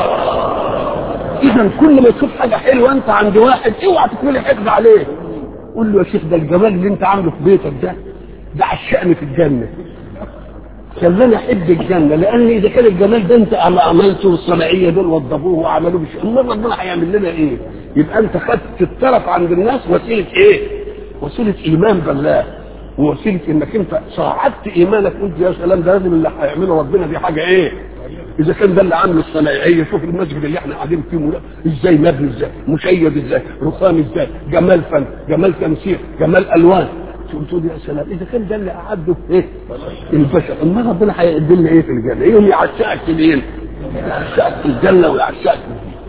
اذا كل ما تشوف حاجه حلوه انت عند واحد اوعى تكملي حقد عليه قول له يا شيخ ده الجمال اللي انت عامله في بيتك ده ده عشقني في الجنه خلاني احب الجنه لان اذا كان الجمال ده انت عملته والصناعيه دول وضبوه وعملوه بش امال ربنا هيعمل لنا ايه؟ يبقى انت خدت الطرف عند الناس وسيله ايه؟ وسيله ايمان بالله ووسيله انك انت صعدت ايمانك قلت يا سلام ده لازم اللي هيعمله ربنا دي حاجه ايه؟ اذا كان ده اللي عامله الصنايعيه شوف المسجد اللي احنا قاعدين فيه ملا. ازاي مبني ازاي مشيد ازاي رخام ازاي جمال فن جمال تمثيل جمال الوان تقول يا سلام اذا كان ده اللي اعده ايه البشر امال ربنا هيقدم لنا ايه في الجنه يوم يعشقك في الايه يعشقك في الجنه ويعشقك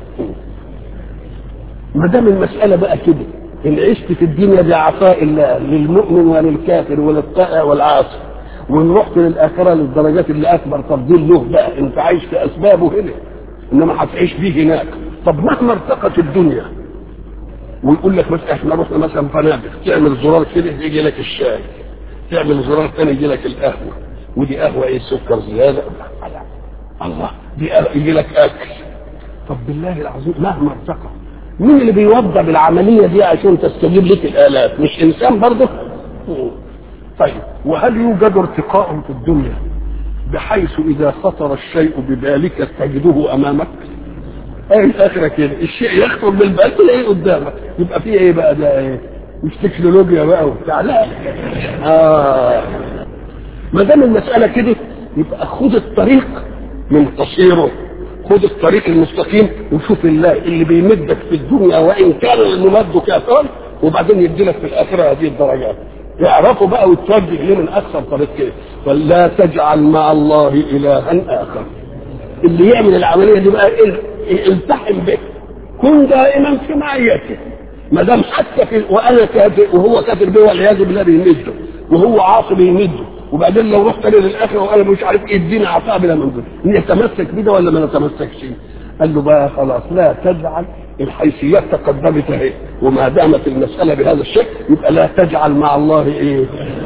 ما دام المساله بقى كده ان عشت في الدنيا بعطاء الله للمؤمن وللكافر وللطائع والعاصي وان رحت للاخره للدرجات اللي اكبر تفضيل له بقى انت عايش في اسبابه هنا انما هتعيش بيه هناك طب مهما ارتقت الدنيا ويقول لك مثلا احنا رحنا مثلا فنادق تعمل زرار كده يجي لك الشاي تعمل زرار ثاني يجي لك القهوه ودي قهوه ايه سكر زياده الله دي قهوة يجي لك اكل طب بالله العظيم مهما ارتقى مين اللي بيوضب العمليه دي عشان تستجيب لك الالات مش انسان برضه طيب وهل يوجد ارتقاء في الدنيا بحيث اذا خطر الشيء ببالك تجده امامك ايه الاخره كده الشيء يخطر بالبال تلاقيه قدامك يبقى فيه ايه بقى ده ايه مش تكنولوجيا بقى وبتاع لا اه ما دام المساله كده يبقى خد الطريق من قصيره خد الطريق المستقيم وشوف الله اللي بيمدك في الدنيا وان كان الممد كافرا وبعدين يديلك في الاخره هذه الدرجات يعرفوا بقى وتوجه ليه من اكثر طريق كده ولا تجعل مع الله الها اخر اللي يعمل العمليه دي بقى التحم به كن دائما في معيته ما دام حتى في وانا كافر وهو كافر به والعياذ بالله بيمده وهو عاصي بيمده وبعدين لو رحت للاخره وانا مش عارف ايه اديني عطاء بلا منزل نتمسك بده ولا ما نتمسكش قال له بقى خلاص لا تجعل الحيثيات تقدمت اهي وما دامت المساله بهذا الشكل يبقى لا تجعل مع الله ايه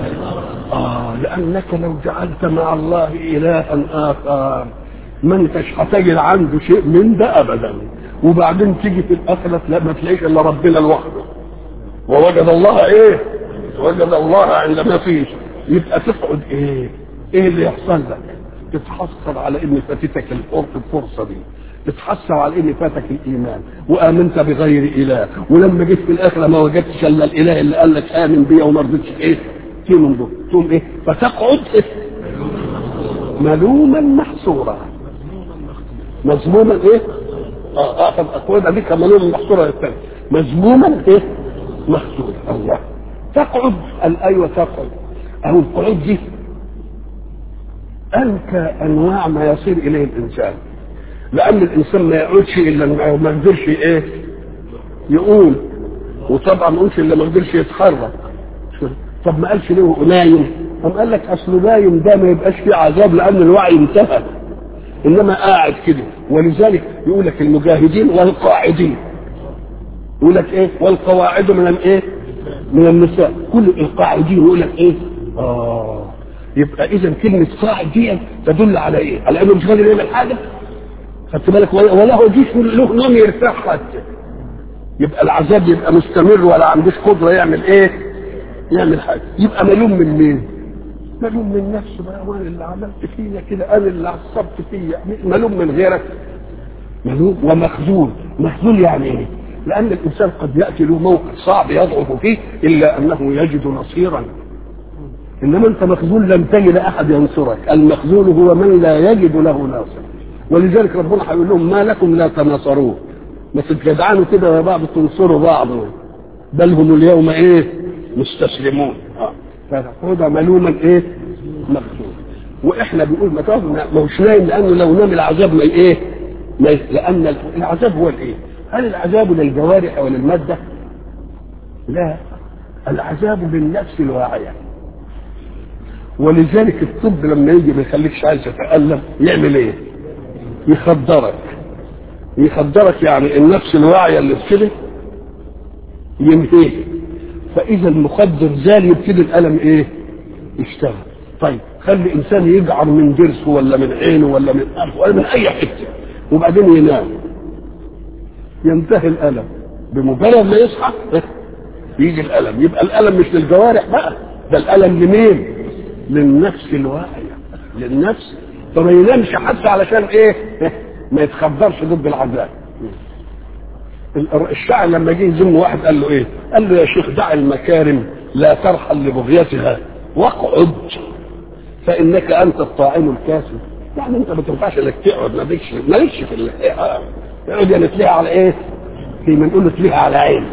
اه لانك لو جعلت مع الله الها اخر ما انتش هتجد عنده شيء من ده ابدا وبعدين تيجي في الاخره لا ما تلاقيش الا ربنا لوحده ووجد الله ايه وجد الله عند ما فيش يبقى تقعد ايه ايه اللي يحصل لك تتحسر على ان فاتتك الفرصه دي تتحسر على ان فاتك الايمان وامنت بغير اله ولما جيت في الاخره ما وجدتش الا الاله اللي قال لك امن بيه وما رضيتش ايه تؤمن به تقوم ايه فتقعد إيه؟ ملوما محصورا مذموما ايه اه اخذ اقوال دي ملوما محصورا للثاني مذموما ايه محصورا الله تقعد الايوه تقعد او القعود دي انكى انواع ما يصير اليه الانسان لان الانسان ما يقعدش الا ما يقدرش ايه يقول وطبعا ما يقولش الا ما يقدرش يتحرك طب ما قالش ليه نايم قام قال لك اصل نايم ده ما يبقاش فيه عذاب لان الوعي انتهى انما قاعد كده ولذلك يقول لك المجاهدين والقاعدين يقول لك ايه والقواعد من الايه من النساء كل القاعدين يقول لك ايه اه يبقى اذا كلمه قاعد دي تدل على ايه على انه مش قادر يعمل حاجه خدت بالك ولا هو جيش له نوم يرتاح حتى يبقى العذاب يبقى مستمر ولا عندوش قدره يعمل ايه يعمل حاجه يبقى ملوم من مين ملوم من نفسه بقى وانا اللي عملت فيا كده انا اللي عصبت فيا ملوم من غيرك ملوم ومخذول مخذول يعني ايه لان الانسان قد ياتي له موقف صعب يضعف فيه الا انه يجد نصيرا انما انت مخذول لم تجد احد ينصرك المخذول هو من لا يجد له ناصر ولذلك ربنا هيقول لهم ما لكم لا تناصرون ما تتجدعنوا كده يا بعض تنصروا بعض بل هم اليوم ايه مستسلمون اه فهذا ملوما ايه مخذول واحنا بنقول ما ما هوش نايم لانه لو نام العذاب ما ايه ما لان العذاب هو الايه هل العذاب للجوارح ولا الماده لا العذاب للنفس الواعيه ولذلك الطب لما يجي ما يخليكش عايز تتالم يعمل ايه يخدرك يخدرك يعني النفس الواعيه اللي في كده ينهيه فاذا المخدر زال يبتدي الالم ايه يشتغل طيب خلي انسان يجعر من ضرسه ولا من عينه ولا من انفه ولا من اي حته وبعدين ينام ينتهي الالم بمجرد ما يصحى يجي الالم يبقى الالم مش للجوارح بقى ده الالم لمين للنفس الواعيه للنفس فما ينامش حتى علشان ايه ما يتخبرش ضد العذاب الشاعر لما جه يذم واحد قال له ايه قال له يا شيخ دع المكارم لا ترحل لبغيتها واقعد فانك انت الطاعن الكاسب يعني انت ما تنفعش انك تقعد مالكش مالكش في ال- آه. يقعد يعني تليها على ايه؟ في ما نقول له تليها على عين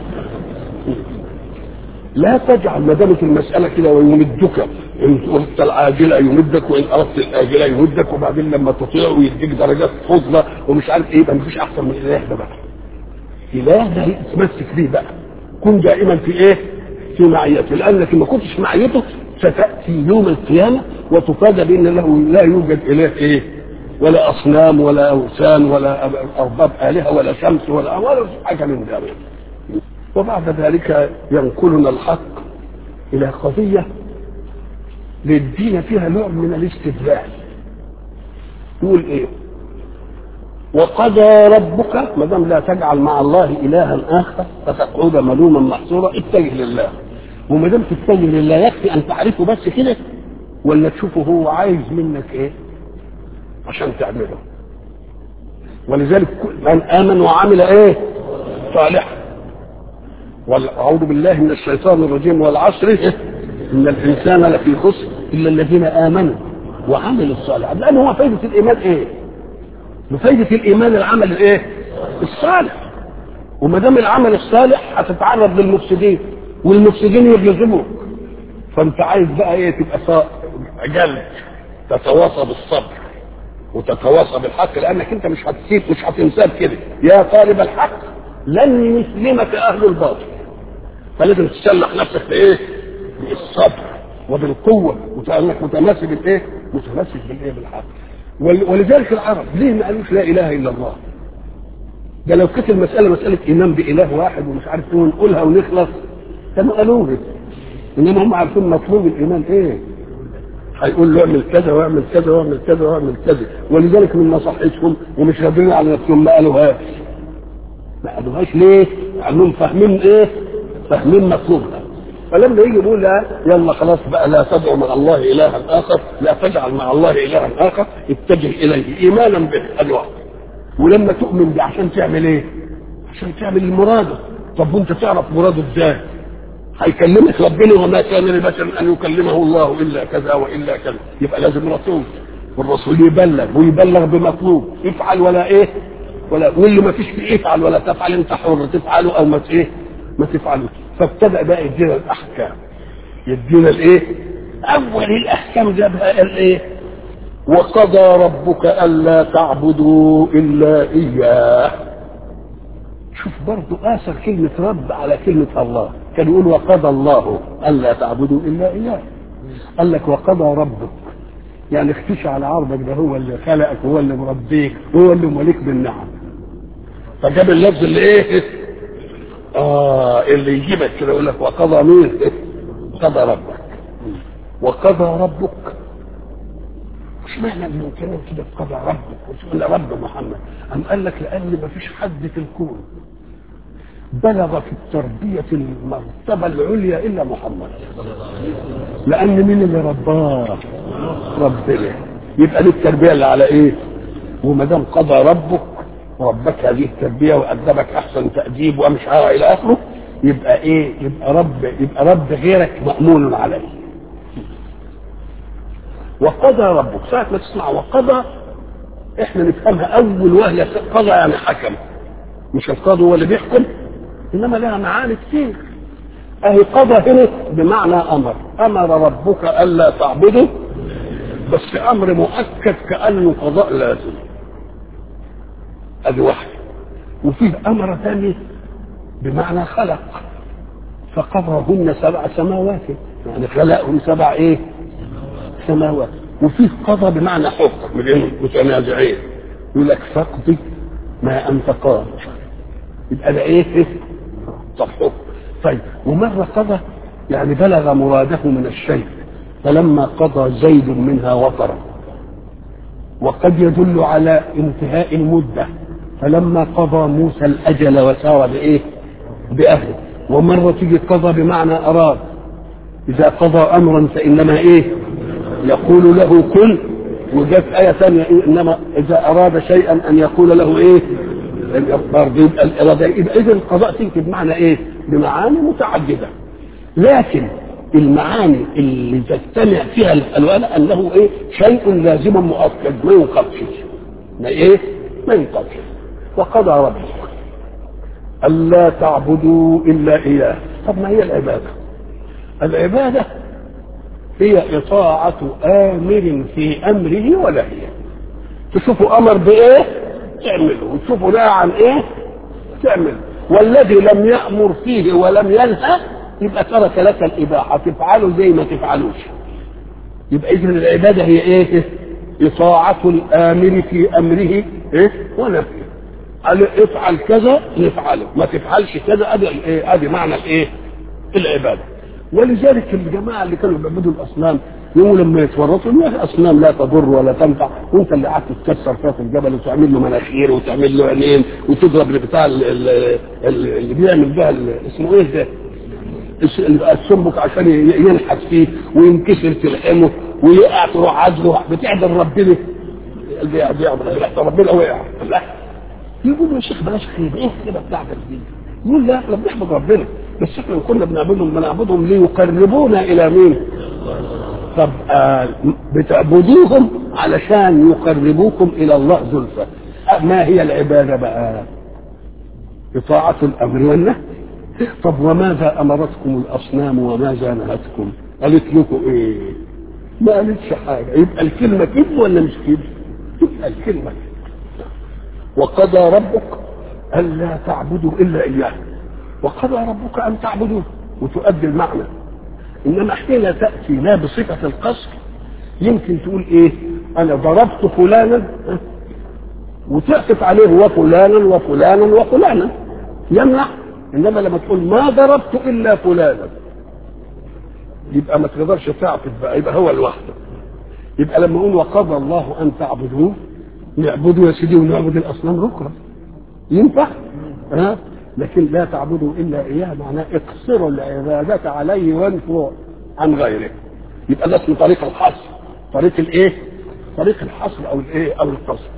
لا تجعل ما دامت المسألة كده ويمدك إن أردت العاجلة يمدك وإن أردت الآجلة يمدك وبعدين لما تطيع ويديك درجات فضلة ومش عارف إيه يبقى مفيش أحسن من الإله ده بقى. إله ده تمسك بيه بقى. كن دائما في إيه؟ في معيته لأنك ما كنتش معيته ستأتي يوم القيامة وتفاجأ بأن له لا يوجد إله إيه؟ ولا أصنام ولا أوثان ولا أرباب آلهة ولا شمس ولا ولا حاجة من ذلك. وبعد ذلك ينقلنا الحق الى قضيه للدين فيها نوع من الاستدلال يقول ايه وقضى ربك ما دام لا تجعل مع الله الها اخر فتقعد ملوما محصورا اتجه لله وما دام تتجه لله يكفي ان تعرفه بس كده ولا تشوفه هو عايز منك ايه عشان تعمله ولذلك من امن وعمل ايه صالحا واعوذ بالله من الشيطان الرجيم والعصر ان الانسان لفي خسر الا الذين امنوا وعملوا الصالحات لان هو فايده الايمان ايه؟ بفايده الايمان العمل الايه؟ الصالح وما دام العمل الصالح هتتعرض للمفسدين والمفسدين يبلغوك فانت عايز بقى ايه تبقى صا- جلد تتواصى بالصبر وتتواصى بالحق لانك انت مش هتسيب مش هتنساب كده يا طالب الحق لن يسلمك اهل الباطل فلازم تسلح نفسك بايه؟ بالصبر وبالقوه وكانك متماسك بالايه؟ متماسك بالايه؟ بالحق ول- ولذلك العرب ليه ما قالوش لا اله الا الله؟ ده لو كانت المساله مساله ايمان باله واحد ومش عارف ايه ونقولها ونخلص كانوا قالوها انما هم عارفين مطلوب الايمان ايه؟ هيقول له اعمل كذا واعمل كذا واعمل كذا واعمل كذا ولذلك من نصيحتهم ومش قادرين على نفسهم ما قالوهاش ما قالوهاش ليه؟ لانهم فاهمين ايه؟ فاهمين مطلوبها فلما يجي يقول لا يلا خلاص بقى لا تدعو مع الله الها اخر لا تجعل مع الله الها اخر اتجه اليه ايمانا به الوقت ولما تؤمن به عشان تعمل ايه؟ عشان تعمل المراد طب وانت تعرف مراده ازاي؟ هيكلمك ربنا وما كان لبشر ان يكلمه الله الا كذا والا كذا يبقى لازم رسول والرسول يبلغ ويبلغ بمطلوب افعل ولا ايه ولا واللي ما فيش فيه افعل ولا تفعل انت حر تفعله او ما ايه ما تفعله فابتدا بقى يدينا الاحكام يدينا الايه اول الاحكام جابها الايه وقضى ربك الا تعبدوا الا اياه شوف برضو اثر كلمه رب على كلمه الله كان يقول وقضى الله الا تعبدوا الا اياه قال لك وقضى ربك يعني اختشى على عرضك ده هو اللي خلقك هو اللي مربيك هو اللي مليك بالنعم فجاب اللفظ اللي ايه اه اللي يجيبك كده يقول لك وقضى مين قضى ربك وقضى ربك مش معنى ان كلمه كده قضى ربك وش قلنا رب محمد أم قال لك لان ما فيش حد في الكون بلغ في التربية المرتبة العليا إلا محمد لأن مين اللي رباه ربنا يبقى دي التربية اللي على إيه وما دام قضى ربك ربك هذه التربية وأدبك أحسن تأديب ومش عارف إلى آخره يبقى إيه يبقى رب يبقى رب غيرك مأمون عليه وقضى ربك ساعة ما تسمع وقضى احنا نفهمها اول وهي قضى يعني حكم مش القاضي هو اللي بيحكم انما لها معاني كتير اهي قضى هنا بمعنى امر امر ربك الا تعبده بس امر مؤكد كانه قضاء لازم ادي واحد وفيه امر ثاني بمعنى خلق فقضاهن سبع سماوات يعني خلقهم سبع ايه سماوات وفيه قضى بمعنى حكم من متنازعين يقول لك فاقضي ما انت قاض يبقى ده ايه طب حكم طيب ومره قضى يعني بلغ مراده من الشيء فلما قضى زيد منها وطرا وقد يدل على انتهاء المده فلما قضى موسى الاجل وسار بايه باهله ومرة تيجي قضى بمعنى أراد إذا قضى أمرا فإنما إيه يقول له كن وجت آية ثانية إيه؟ إنما إذا أراد شيئا أن يقول له إيه برضه يبقى الإرادة يبقى إذا القضاء تيجي بمعنى إيه بمعاني متعددة لكن المعاني اللي تجتمع فيها الألوان أنه إيه شيء لازم مؤكد ما ينقضش ما إيه ما ينقضش وقضى ربك ألا تعبدوا إلا إياه طب ما هي العبادة العبادة هي إطاعة آمر في أمره ونهيه تشوفوا أمر بإيه تعمله وتشوفوا نهى عن إيه تعمله والذي لم يأمر فيه ولم ينهى يبقى ترك لك الإباحة تفعله زي ما تفعلوش يبقى إذن العبادة هي إيه إطاعة الآمر في أمره إيه ونهيه قال افعل كذا نفعله ما تفعلش كذا ادي ايه ادي معنى الايه العباده ولذلك الجماعه اللي كانوا بيعبدوا الاصنام يوم لما يتورطوا يا اصنام لا تضر ولا تنفع وانت اللي قعدت تكسر فيها في الجبل وتعمل له مناخير وتعمل له عينين وتضرب بتاع اللي بيعمل بها اسمه ايه ده السمك عشان ينحت فيه وينكسر تلحمه ويقع تروح عزله بتعدل ربنا بيعدل ربنا وقع لا يقول يا شيخ بلاش خير ايه كده بتاعتك دي يقول لا احنا بنحمد ربنا بس احنا كنا بنعبدهم بنعبدهم ليقربونا الى مين طب آه بتعبدوهم علشان يقربوكم الى الله زلفى آه ما هي العباده بقى إطاعة الأمر والنهي طب وماذا أمرتكم الأصنام وماذا نهتكم قالت لكم إيه ما قالتش حاجة يبقى الكلمة كذب ولا مش كذب يبقى الكلمة كذب وقضى ربك ألا تعبدوا إلا إياه وقضى ربك أن تعبدوه وتؤدي المعنى إنما حين تأتي لا بصفة القصر يمكن تقول إيه أنا ضربت فلانا وتعطف عليه وفلانا وفلانا وفلانا يمنع إنما لما تقول ما ضربت إلا فلانا يبقى ما تقدرش تعطف بقى يبقى هو لوحده يبقى لما اقول وقضى الله ان تعبدوه نعبده يا سيدي ونعبد الاصنام بكره ينفع ها لكن لا تعبدوا الا اياه معناه اقصروا العباده عليه وانفوا عن غيره يبقى ده اسمه طريق الحصر طريق الايه طريق الحصر او الايه او القصر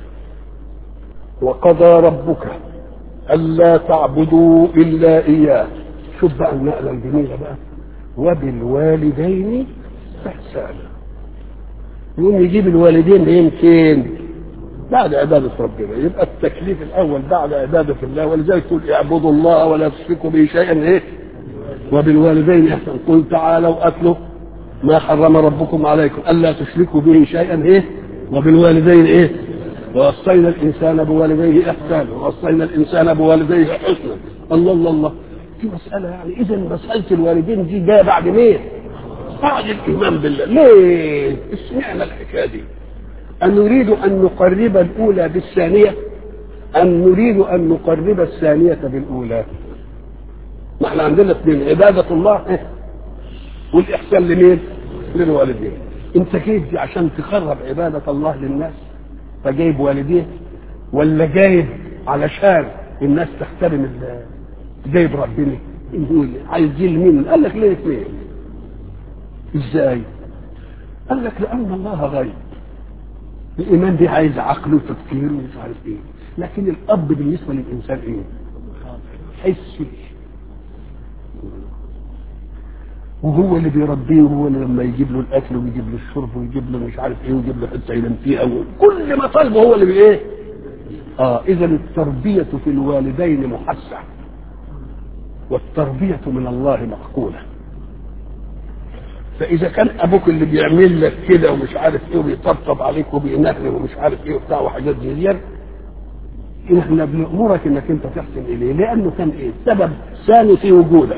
وقضى ربك الا تعبدوا الا اياه شوف بقى النقله الجميله بقى وبالوالدين احسانا يقوم يجيب الوالدين يمكن بعد عبادة ربنا يبقى التكليف الأول بعد عبادة الله ولذلك تقول اعبدوا الله ولا تشركوا به شيئا إيه وبالوالدين إحسان قل تعالوا أتلوا ما حرم ربكم عليكم ألا تشركوا به شيئا إيه وبالوالدين إيه ووصينا الإنسان بوالديه إحسانا ووصينا الإنسان بوالديه حسنا الله الله الله في مسألة يعني إذا مسألة الوالدين دي جاية بعد مين؟ بعد الإيمان بالله ليه؟ اشمعنى الحكاية دي؟ أن نريد أن نقرب الأولى بالثانية أم نريد أن نقرب الثانية بالأولى ما احنا عندنا اثنين عبادة الله إيه؟ والإحسان لمين؟ للوالدين أنت جايب دي عشان تقرب عبادة الله للناس فجايب والديه ولا جايب علشان الناس تحترم جايب ربنا يقول عايزين مين؟ قال لك ليه اثنين؟ ازاي؟ قال لك لأن الله غيب الايمان دي عايز عقل وتفكير ومش عارف ايه لكن الاب بالنسبه للانسان ايه حسي وهو اللي بيربيه وهو اللي لما يجيب له الاكل ويجيب له الشرب ويجيب له مش عارف ايه ويجيب له حته ينام فيها كل ما طالبه هو اللي بايه اه اذا التربيه في الوالدين محسه والتربيه من الله مقبوله فاذا كان ابوك اللي بيعمل لك كده ومش عارف ايه وبيطبطب عليك وبينهر ومش عارف ايه وبتاع وحاجات زي دي احنا بنامرك انك انت تحسن اليه لانه كان ايه سبب ثاني في وجودك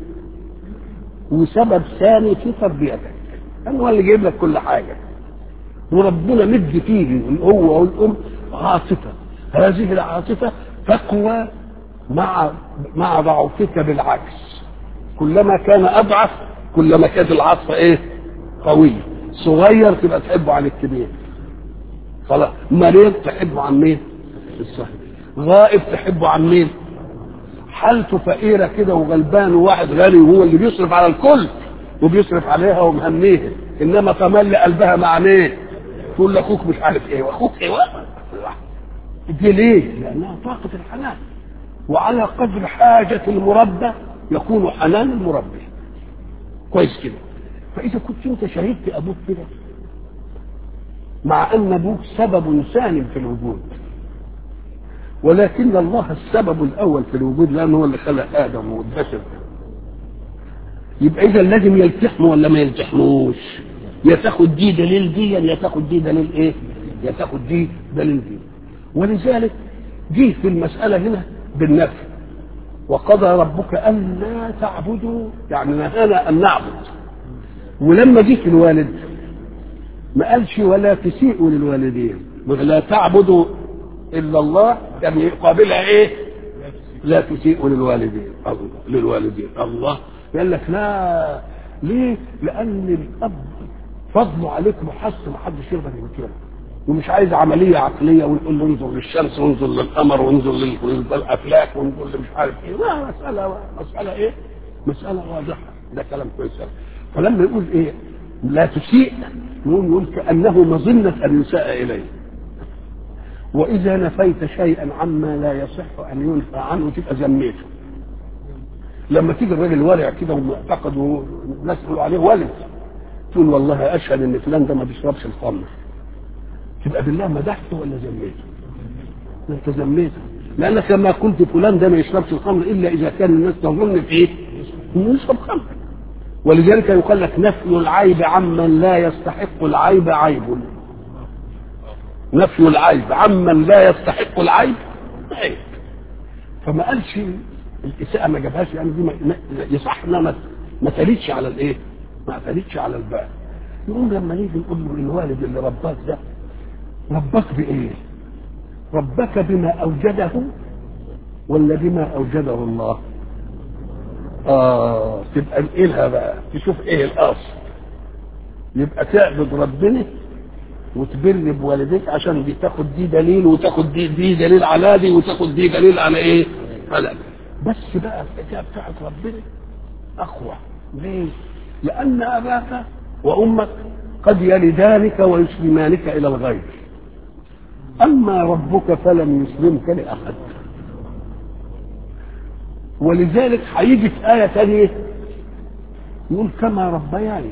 وسبب ثاني في تربيتك لانه هو اللي جايب لك كل حاجه وربنا مد فيه هو والام عاطفه هذه العاطفه تقوى مع مع ضعفك بالعكس كلما كان اضعف كلما كانت العاطفه ايه قويه صغير تبقى تحبه عن الكبير خلاص مريض تحبه عن مين الصحيح غائب تحبه عن مين حالته فقيره كده وغلبان وواحد غني وهو اللي بيصرف على الكل وبيصرف عليها ومهنيها انما تملي قلبها مع مين؟ تقول لاخوك مش عارف ايه واخوك ايه دي ليه؟ لانها طاقه الحنان وعلى قدر حاجه المربى يكون حنان المربي كويس كده فاذا كنت انت شهدت ابوك كده مع ان ابوك سبب سالم في الوجود ولكن الله السبب الاول في الوجود لانه هو اللي خلق ادم والبشر يبقى اذا لازم يلتحموا ولا ما يلتحموش يا تاخد دي دليل دي يا تاخد دي دليل ايه يا تاخد دي دليل دي ولذلك جه في المساله هنا بالنفي وقضى ربك الا تعبدوا يعني نهانا ان نعبد ولما جه في الوالد ما قالش ولا تسيئوا للوالدين ولا تعبدوا الا الله كان يقابلها ايه لا تسيئوا للوالدين الله للوالدين الله قال لك لا ليه لان الاب فضله عليك محس ما حدش يقدر ينكره ومش عايز عمليه عقليه ونقول له انظر للشمس وانظر للقمر وانظر للافلاك وانظر لمش عارف ايه لا مساله مساله ايه مساله واضحه ده كلام كويس فلما يقول ايه لا تسيء يقول يقول كانه مظنه ان يساء اليه واذا نفيت شيئا عما لا يصح ان ينفى عنه تبقى ذميته لما تيجي الراجل ورع كده ومعتقد والناس يقولوا عليه ولد تقول والله اشهد ان فلان ده ما بيشربش الخمر تبقى بالله مدحته ولا ذميته؟ انت ذميته لانك لما قلت فلان ده ما يشربش الخمر الا اذا كان الناس تظن في ايه؟ انه يشرب خمر ولذلك يقال لك نفي العيب عمن لا يستحق العيب عيب نفي العيب عمن لا يستحق العيب عيب فما قالش الاساءه ما جابهاش يعني دي ما يصح انها ما ما تليتش على الايه؟ ما تليتش على البال يقوم لما نيجي نقول له الوالد اللي رباك ده ربك بايه؟ ربك بما اوجده ولا بما اوجده الله؟ اه تبقى نقلها بقى تشوف ايه الاصل يبقى تعبد ربنا وتبر بوالديك عشان دي تاخد دي دليل وتاخد دي دي دليل على دي وتاخد دي دليل على ايه؟ على دي. بس بقى الحكايه بتاعت ربنا اقوى ليه؟ لان اباك وامك قد يلدانك ويسلمانك الى الغير اما ربك فلم يسلمك لاحد ولذلك هيجي في آية ثانية يقول كما ربياني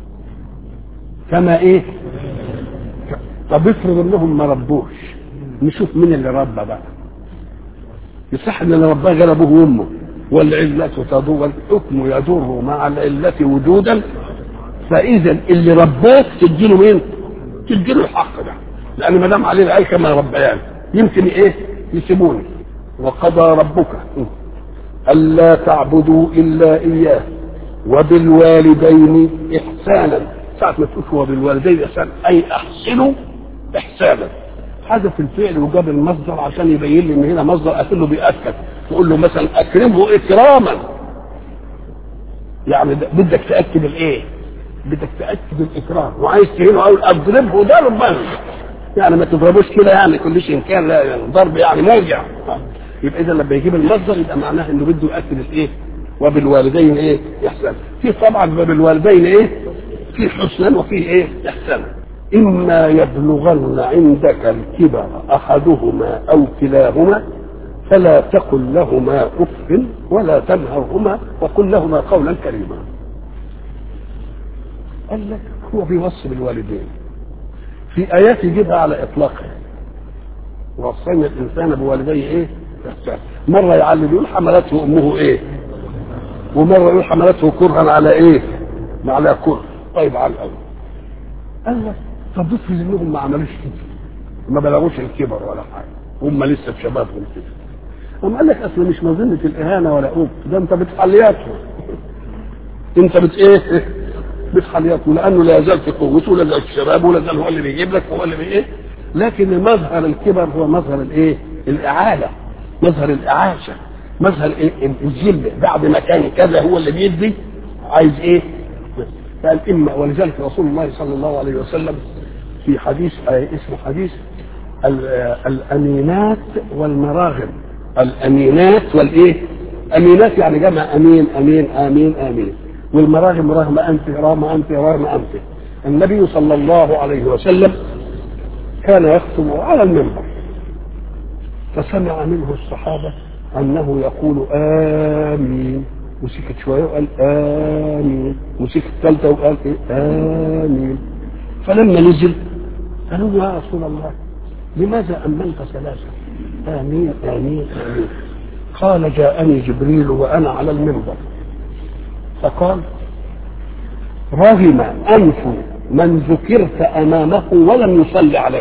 كما ايه طب افرض انهم ما ربوش نشوف مين اللي ربى بقى يصح ان اللي رباه غير ابوه وامه والعلة تدور والحكم يدور مع العلة وجودا فاذا اللي رباك تديله مين؟ تديله الحق ده لان ما دام عليه العيال كما ربياني يمكن ايه؟ يسيبوني وقضى ربك ألا تعبدوا إلا إياه وبالوالدين إحسانا ساعة ما تقول وبالوالدين إحسانا أي أحسنوا إحسانا حذف الفعل وجاب المصدر عشان يبين لي ان هنا مصدر اكنه بيأكد تقول له مثلا اكرمه اكراما يعني بدك تاكد الايه؟ بدك تاكد الاكرام وعايز تهينه اقول اضربه ضربا يعني ما تضربوش كده يعني كل شيء كان لا يعني ضرب يعني موجع يبقى اذا لما يجيب المصدر يبقى معناه انه بده ياكد الايه؟ وبالوالدين ايه؟ احسانا. في طبعا وبالوالدين ايه؟ في حسنا وفي ايه؟ احسانا. اما يبلغن عندك الكبر احدهما او كلاهما فلا تقل لهما اف ولا تنهرهما وقل لهما قولا كريما. قال لك هو بيوصي بالوالدين. في ايات يجيبها على اطلاقها. وصينا الانسان بوالديه ايه؟ إحسان مرة يعلم يقول حملته أمه إيه ومرة يقول حملته كرها على إيه على كره طيب على الأول قال لك طب افرض إنهم ما عملوش كده ما بلغوش الكبر ولا حاجة هم لسه في شبابهم كده قام قال لك أصل مش مظنة الإهانة ولا أوب ده أنت بتحلياته أنت بت إيه بتحلياته لأنه لا يزال في قوته ولا يزال في شبابه ولا يزال هو اللي بيجيب لك هو اللي بإيه لكن مظهر الكبر هو مظهر الإيه الإعالة مظهر الإعاشة مظهر الذل بعد ما كان كذا هو اللي بيدي عايز ايه؟ قال اما ولذلك رسول الله صلى الله عليه وسلم في حديث اسمه حديث الامينات والمراغم الامينات والايه؟ امينات يعني جمع امين امين امين امين والمراغم رغم انف رغم انف رغم انف النبي صلى الله عليه وسلم كان يخطب على المنبر فسمع منه الصحابه انه يقول امين وسكت شويه وقال امين وسكت ثالثه وقال ايه امين فلما نزل قالوا له يا رسول الله لماذا امنت ثلاثه امين امين امين قال جاءني جبريل وانا على المنبر فقال رغم انف من ذكرت امامه ولم يصلي عليه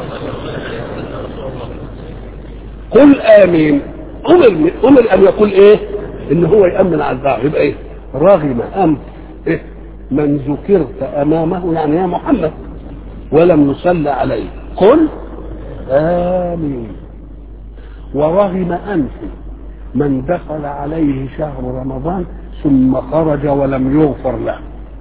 قل امين امر امر ان يقول ايه ان هو يامن على الدعوه يبقى ايه رغم انف إيه؟ من ذكرت امامه يعني يا محمد ولم يصلى عليه قل امين ورغم انف من دخل عليه شهر رمضان ثم خرج ولم يغفر له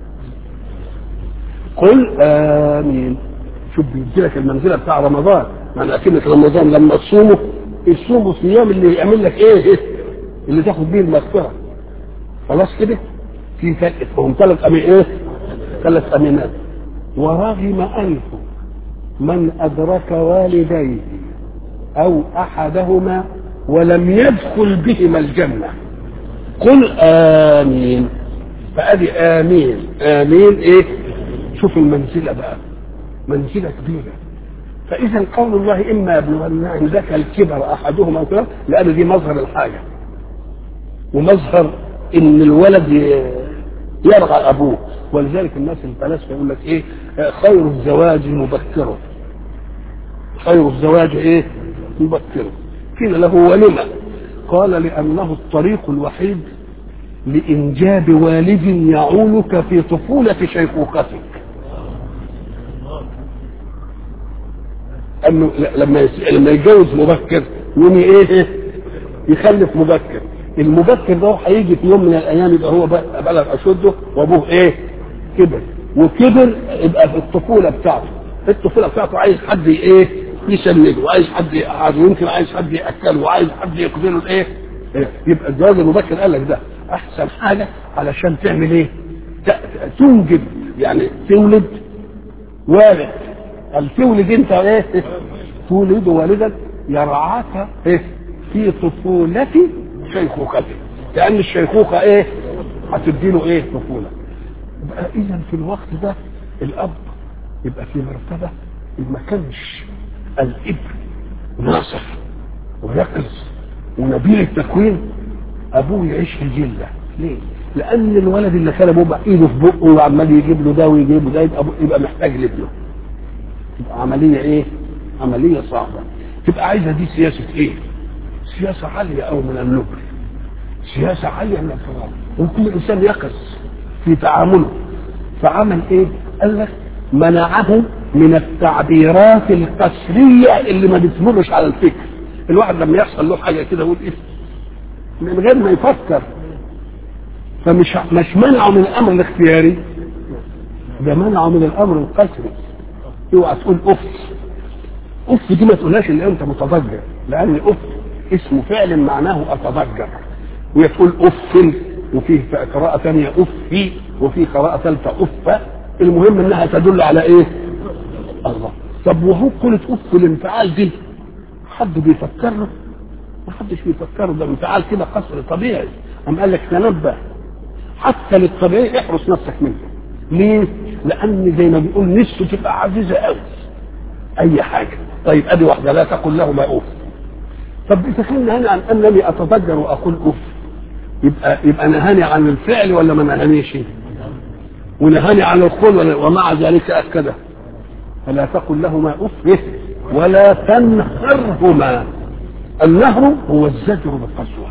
قل امين شوف بيديلك المنزله بتاع رمضان يعني اكنك رمضان لما تصومه الصوم صيام اللي يعمل لك ايه اللي تاخد بيه المغفره خلاص كده في ثلاث هم ثلاث امين ايه ثلاث امينات ورغم انف من ادرك والديه او احدهما ولم يدخل بهما الجنه قل امين فادي امين امين ايه شوف المنزله بقى منزله كبيره فاذا قول الله اما يبلغن عندك الكبر احدهما او كده لان دي مظهر الحاجه ومظهر ان الولد يرغى ابوه ولذلك الناس الفلاسفه يقول لك ايه خير الزواج مبكره خير الزواج ايه مبكره قيل له ولما قال لانه الطريق الوحيد لانجاب والد يعولك في طفوله شيخوختك انه لما لما يتجوز مبكر يوم ايه يخلف مبكر المبكر ده هيجي في يوم من الايام يبقى هو بلغ اشده وابوه ايه كبر وكبر يبقى في الطفوله بتاعته الطفوله بتاعته عايز حد ايه يسنده وعايز حد يقعده ويمكن عايز حد ياكله وعايز حد يقبله الايه يبقى الزواج المبكر قال لك ده احسن حاجه علشان تعمل ايه تنجب يعني تولد والد قال تولد انت ايه تولد والدا يرعاك ايه في طفولة شيخوخته لان الشيخوخة ايه هتديله ايه طفولة يبقى اذا في الوقت ده الاب يبقى في مرتبة ما كانش الابن ناصح ويقظ ونبيل التكوين ابوه يعيش في جله ليه؟ لان الولد اللي كان ابوه ايده في بقه وعمال يجيب له ده ويجيب له ده يبقى, يبقى محتاج لابنه تبقى عمليه ايه؟ عمليه صعبه تبقى عايزه دي سياسه ايه؟ سياسه عاليه قوي من النبل سياسه عاليه من الفراغ وكل انسان يقظ في تعامله فعمل ايه؟ قال لك منعه من التعبيرات القسريه اللي ما بتمرش على الفكر الواحد لما يحصل له حاجه كده يقول ايه من غير ما يفكر فمش مش منعه من الامر الاختياري ده منعه من الامر القسري اوعى تقول اف اف دي ما تقولهاش الا انت متضجر لان اف اسم فعل معناه اتضجر وهي تقول اف وفيه قراءة ثانية اف وفي قراءة ثالثة اف المهم انها تدل على ايه؟ الله طب وهو قلت اف الانفعال دي حد بيفكر له؟ ما حدش بيفكر ده انفعال كده قصر طبيعي أم قال لك تنبه حتى للطبيعي احرس نفسك منه ليه؟ لأن زي ما بيقول نفسه تبقى عزيزة قوي أي حاجة طيب أدي واحدة لا تقل له ما أوف طب إذا كان نهاني عن أنني أتضجر وأقول أوف يبقى يبقى نهاني عن الفعل ولا ما نهانيش؟ ونهاني عن القول ومع ذلك أكده فلا تقل لهما أف ولا تنهرهما النهر هو الزجر بالقسوة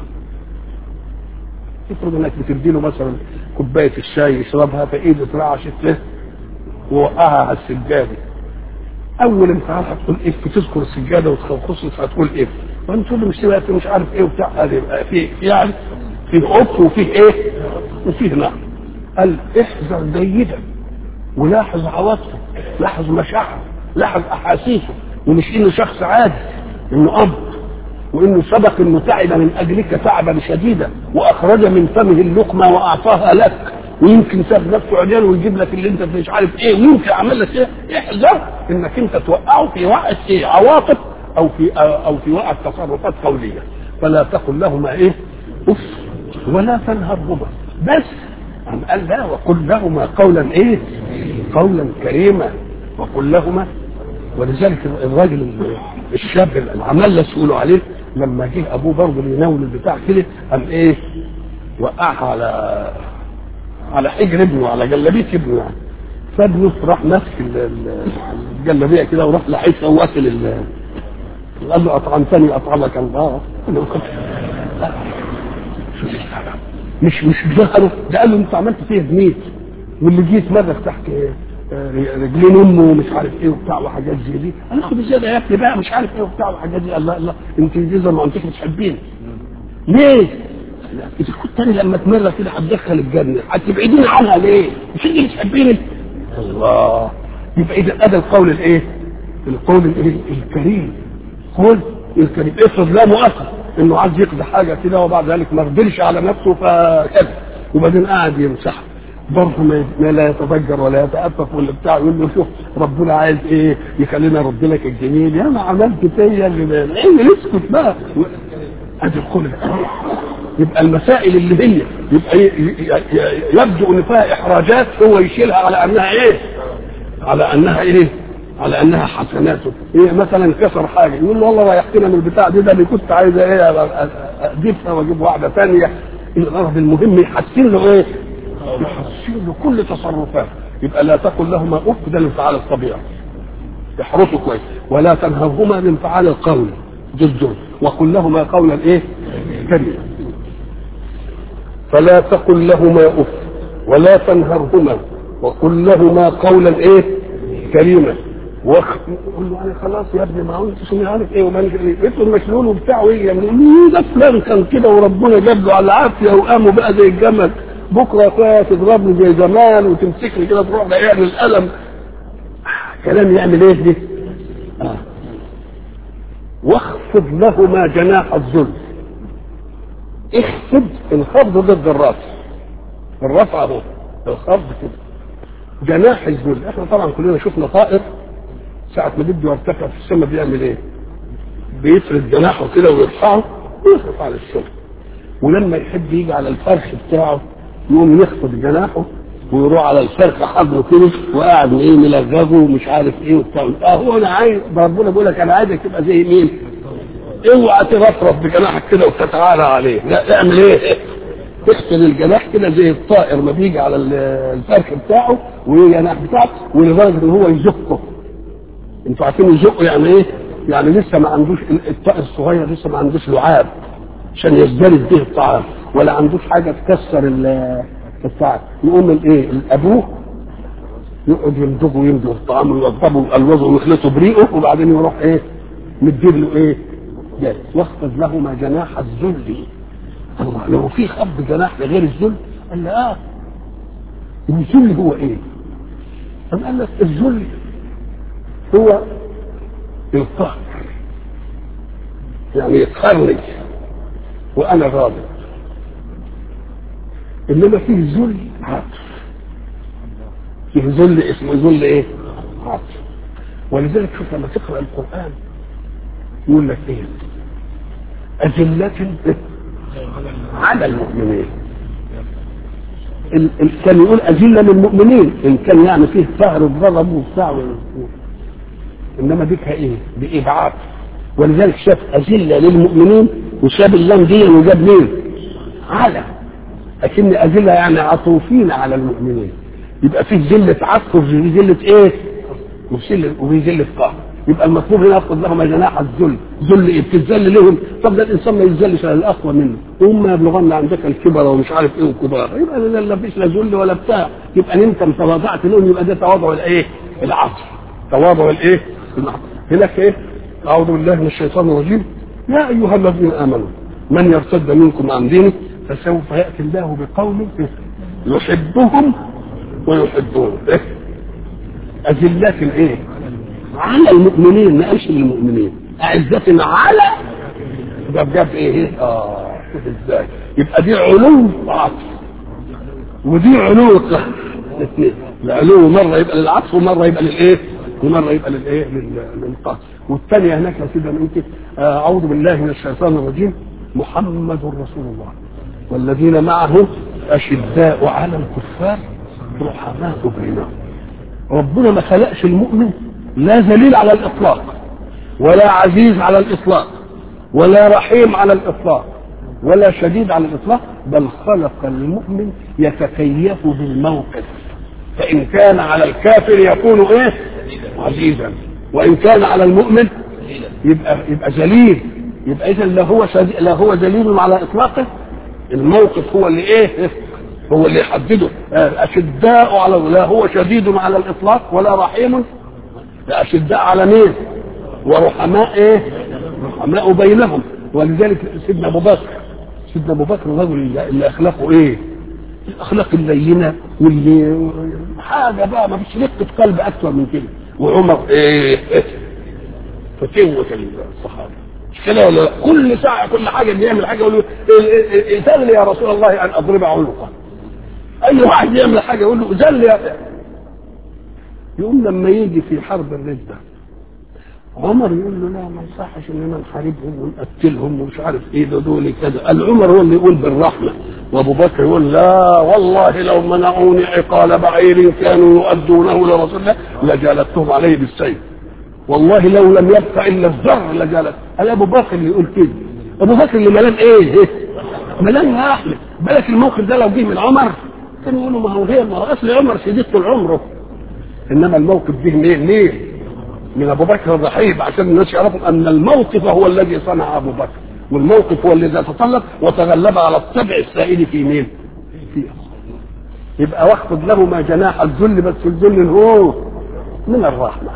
افرض انك بتدي له مثلا كوبايه الشاي يشربها فايده اترعشت له ووقعها على السجاده اول انفعال هتقول اف تذكر السجاده وتخصص هتقول اف وانت تقول له مش تبقى مش عارف ايه وبتاع في يعني فيه اف وفيه ايه وفيه نهر قال احذر جيدا ولاحظ عواطفه لاحظ مشاعره لاحظ احاسيسه ومش انه شخص عادي انه اب وانه سبق انه تعب من اجلك تعبا شديدا واخرج من فمه اللقمه واعطاها لك ويمكن ساب نفسه عريان ويجيب لك اللي انت مش عارف ايه ويمكن عمل لك ايه احذر انك انت توقعه في وقعه ايه عواطف او في او في وقعه تصرفات قوليه فلا تقل لهما ايه اف ولا تنهرهما بس أم قال لا وقل لهما قولا ايه قولا كريما وقل لهما ولذلك الراجل الشاب العمال يقولوا عليه لما جه ابوه برضه يناول البتاع كده قام ايه وقعها على على حجر ابنه على جلابيه ابنه يعني فابنه راح ماسك الجلابيه كده وراح لحيتها واكل قال له اطعمتني اطعمك الله مش مش ظهره ده قال له انت عملت فيها بميت واللي جيت مره تحت رجلين امه ومش عارف ايه وبتاع وحاجات زي دي انا خد الزياده يا ابني بقى مش عارف ايه وبتاع وحاجات دي الله الله انت دي زي ما انت بتحبيني ليه؟ اذا كنت انا لما تمر كده هتدخل الجنه هتبعديني عنها ليه؟ مش انت بتحبيني؟ الله يبقى اذا ادى القول الايه؟ القول الايه؟ الكريم قول الكريم افرض لا مؤاخذه انه عايز يقضي حاجه كده وبعد ذلك ما رضيش على نفسه فكذا وبعدين قاعد يمسحها برضه ما لا يتفجر ولا يتأفف ولا بتاع يقول له شوف ربنا عايز ايه يخلينا ارد لك الجميل يا ما عملت فيا اللي ايه اسكت بقى ادي القول يبقى المسائل اللي هي يبقى يبدو ان فيها احراجات هو يشيلها على انها ايه؟ على انها ايه؟ على انها حسنات ايه مثلا كسر حاجه يقول له والله ريحتنا من البتاع دي ده اللي كنت عايز ايه اضيفها واجيب واحده ثانيه الغرض المهم يحسن له ايه؟ يحسن له كل تصرفاته يبقى لا تقل لهما اف ده لانفعال الطبيعه احرصوا كويس ولا تنهرهما بانفعال القول ضده وقل لهما قولا ايه؟ كريما فلا تقل لهما اف ولا تنهرهما وقل لهما قولا ايه؟ كريما وقت يقول له انا خلاص يا ابني ما انت مش عارف ايه وما انت المشلول وبتاعه ايه يعني ده فلان كان كده وربنا جاب له على العافيه وقاموا بقى زي الجمل بكره يا اخويا تضربني زي زمان وتمسكني كده تروح ضايقني القلم كلام يعمل ايه دي؟ آه. واخفض لهما جناح الذل اخفض الخفض ضد الرفع الرفع اهو الخفض كده جناح الذل احنا طبعا كلنا شفنا طائر ساعة ما بده يرتفع في السماء بيعمل ايه؟ بيفرد جناحه كده ويرفعه ويخرج على السماء ولما يحب يجي على الفرخ بتاعه يقوم يخفض جناحه ويروح على الفرخ حضره كده وقاعد ايه ملغبه ومش عارف ايه وبتاع اه هو انا عايز ربنا بيقول لك انا عايزك تبقى زي مين؟ اوعى ترفرف بجناحك كده وتتعالى عليه لا اعمل ايه؟ تغسل الجناح كده زي الطائر ما بيجي على الفرخ بتاعه والجناح بتاعه ولدرجه ان هو يزقه انتوا عارفين يزقه يعني ايه؟ يعني لسه ما عندوش الطائر الصغير لسه ما عندوش لعاب عشان يزدرد به الطعام ولا عندوش حاجه تكسر الطعام يقوم الايه؟ ابوه يقعد يمضغه ويمضغ الطعام ويوضبه ويقلوظه ويخلطه بريقه وبعدين يروح ايه؟ مدير له ايه؟ جاي واخفض لهما جناح الذل الله لو في خفض جناح لغير الذل قال له اه الذل هو ايه؟ طب قال لك الذل هو القهر يعني يقهرني وانا غاضب انما فيه ذل عطف فيه ذل اسمه ذل ايه؟ عطف ولذلك شوف لما تقرا القران يقول لك ايه؟ أذلة على المؤمنين ال ال كان يقول أذلة للمؤمنين إن كان يعني فيه فهر وغضب وبتاع إنما ديك إيه؟ بإبعاد ولذلك شاف أذلة للمؤمنين وساب اللام دي وجاب مين؟ على لكن أذلة يعني عطوفين على المؤمنين يبقى فيه ذلة عطف وفي ذلة إيه؟ وفي ذلة قهر يبقى المطلوب هنا ياخذ لهم جناح الذل ذل ايه بتتذل لهم طب ده الانسان ما يتذلش على الاقوى منه هم يبلغن عندك الكبر ومش عارف ايه وكبار يبقى لا لا فيش لا ذل ولا بتاع يبقى انت تواضعت لهم يبقى ده تواضع الايه؟ العصر تواضع الايه؟ العصر هناك ايه؟ اعوذ بالله من الشيطان الرجيم يا ايها الذين امنوا من يرتد منكم عن دينه فسوف ياتي الله بقوم يحبهم ويحبونه أذلات الايه؟ على المؤمنين ما قالش للمؤمنين أعزة على ده جاب ايه اه شوف ازاي يبقى دي علو عطف ودي علو قهر الاثنين العلو مره يبقى للعطف ومره يبقى للايه ومره يبقى للايه لل- للقهر والثانيه هناك يا سيدنا انت آه، اعوذ بالله من الشيطان الرجيم محمد رسول الله والذين معه اشداء على الكفار رحماء بينهم ربنا ما خلقش المؤمن لا ذليل على الاطلاق ولا عزيز على الاطلاق ولا رحيم على الاطلاق ولا شديد على الاطلاق بل خلق المؤمن يتكيف بالموقف فان كان على الكافر يكون ايه عزيزا وان كان على المؤمن يبقى يبقى ذليل يبقى اذا لا هو شديد لا هو ذليل على اطلاقه الموقف هو اللي ايه هو اللي يحدده آه، اشداء على لا هو شديد على الاطلاق ولا رحيم لا اشداء على مين ورحماء ايه رحماء بينهم ولذلك سيدنا ابو بكر سيدنا ابو بكر الرجل اللي اخلاقه ايه الاخلاق اللينه واللي حاجه بقى ما فيش رقه قلب اكثر من كده وعمر ايه فتوة الصحابه مش كده ولا لا؟ كل ساعه كل حاجه اللي يعمل حاجه يقول له ائذن لي يا رسول الله ان اضرب عنقه اي واحد يعمل حاجه يقول له ائذن لي يا- يقوم لما يجي في حرب الرده عمر يقول له لا ما يصحش اننا نحاربهم ونقتلهم ومش عارف ايه ده دول كذا قال عمر هو اللي يقول بالرحمه وابو بكر يقول لا والله لو منعوني عقال بعير كانوا يؤدونه لرسول الله لجالدتهم عليه بالسيف والله لو لم يبق الا الذر لجالت قال ابو بكر اللي يقول كده ابو بكر اللي ملان ايه إيه؟ ملان يا احمد بالك الموقف ده لو جه من عمر كانوا يقولوا ما هو هي ما هو اصل عمر شديد طول عمره انما الموقف جه منين ليه من ابو بكر الرحيب عشان الناس يعرفوا ان الموقف هو الذي صنع ابو بكر والموقف هو الذي تسلط وتغلب على الطبع السائد في مين؟ في يبقى واخفض لهما جناح الذل بس الذل هو من الرحمه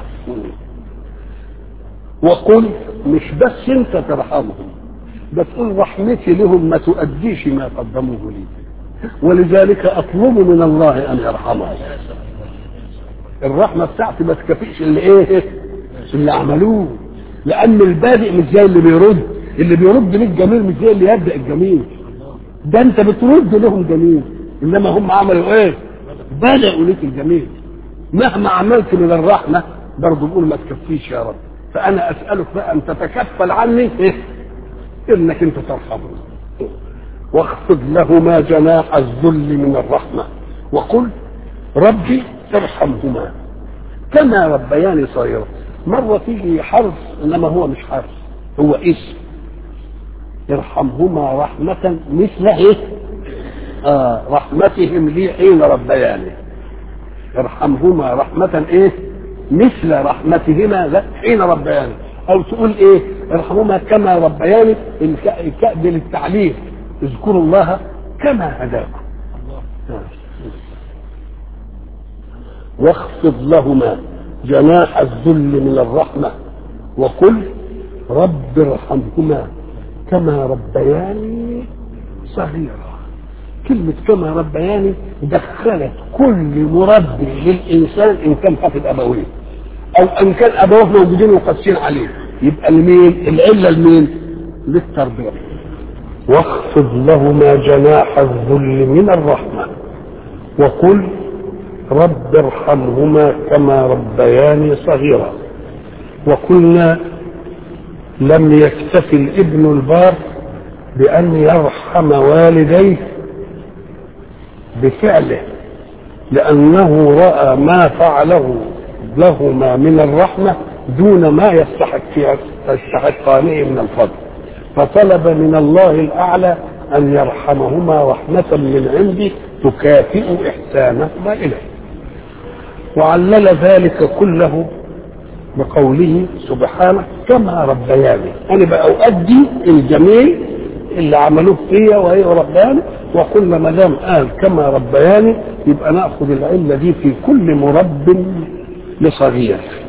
وقل مش بس انت ترحمهم ده تقول رحمتي لهم ما تؤديش ما قدموه لي ولذلك اطلب من الله ان يرحمهم الرحمه بتاعتي ما تكفيش اللي ايه اللي عملوه لان البادئ مش زي اللي بيرد اللي بيرد ليك جميل مش زي اللي يبدا الجميل ده انت بترد لهم جميل انما هم عملوا ايه بداوا ليك الجميل مهما عملت من الرحمه برضه بقول ما تكفيش يا رب فانا اسالك بقى ان تتكفل عني إيه؟ انك انت ترحمه واخفض لهما جناح الذل من الرحمه وقل ربي ارحمهما كما ربياني صغيرا مرة تيجي حرف إنما هو مش حرف هو اسم ارحمهما رحمة مثل إيه؟ آه رحمتهم لي حين ربياني ارحمهما رحمة إيه؟ مثل رحمتهما لا حين ربياني أو تقول إيه؟ ارحمهما كما ربياني الك- الكأب للتعليم اذكروا الله كما هداكم آه. واخفض لهما جناح الذل من الرحمة وقل رب ارحمهما كما ربياني صغيرا كلمة كما ربياني دخلت كل مربي للإنسان إن كان فاقد أبويه أو إن كان أبوه موجودين وقاسين عليه يبقى لمين؟ العلة لمين؟ للتربية واخفض لهما جناح الذل من الرحمة وقل رب ارحمهما كما ربياني صغيرا وقلنا لم يكتف الابن البار بأن يرحم والديه بفعله لأنه رأى ما فعله لهما من الرحمة دون ما يستحق يستحقانه من الفضل فطلب من الله الأعلى أن يرحمهما رحمة من عنده تكافئ إحسانهما إليه وعلل ذلك كله بقوله سبحانه كما ربياني انا بقى اؤدي الجميل اللي عملوه فيا وهي ربياني وقلنا ما دام قال كما ربياني يبقى ناخذ العله دي في كل مرب لصغير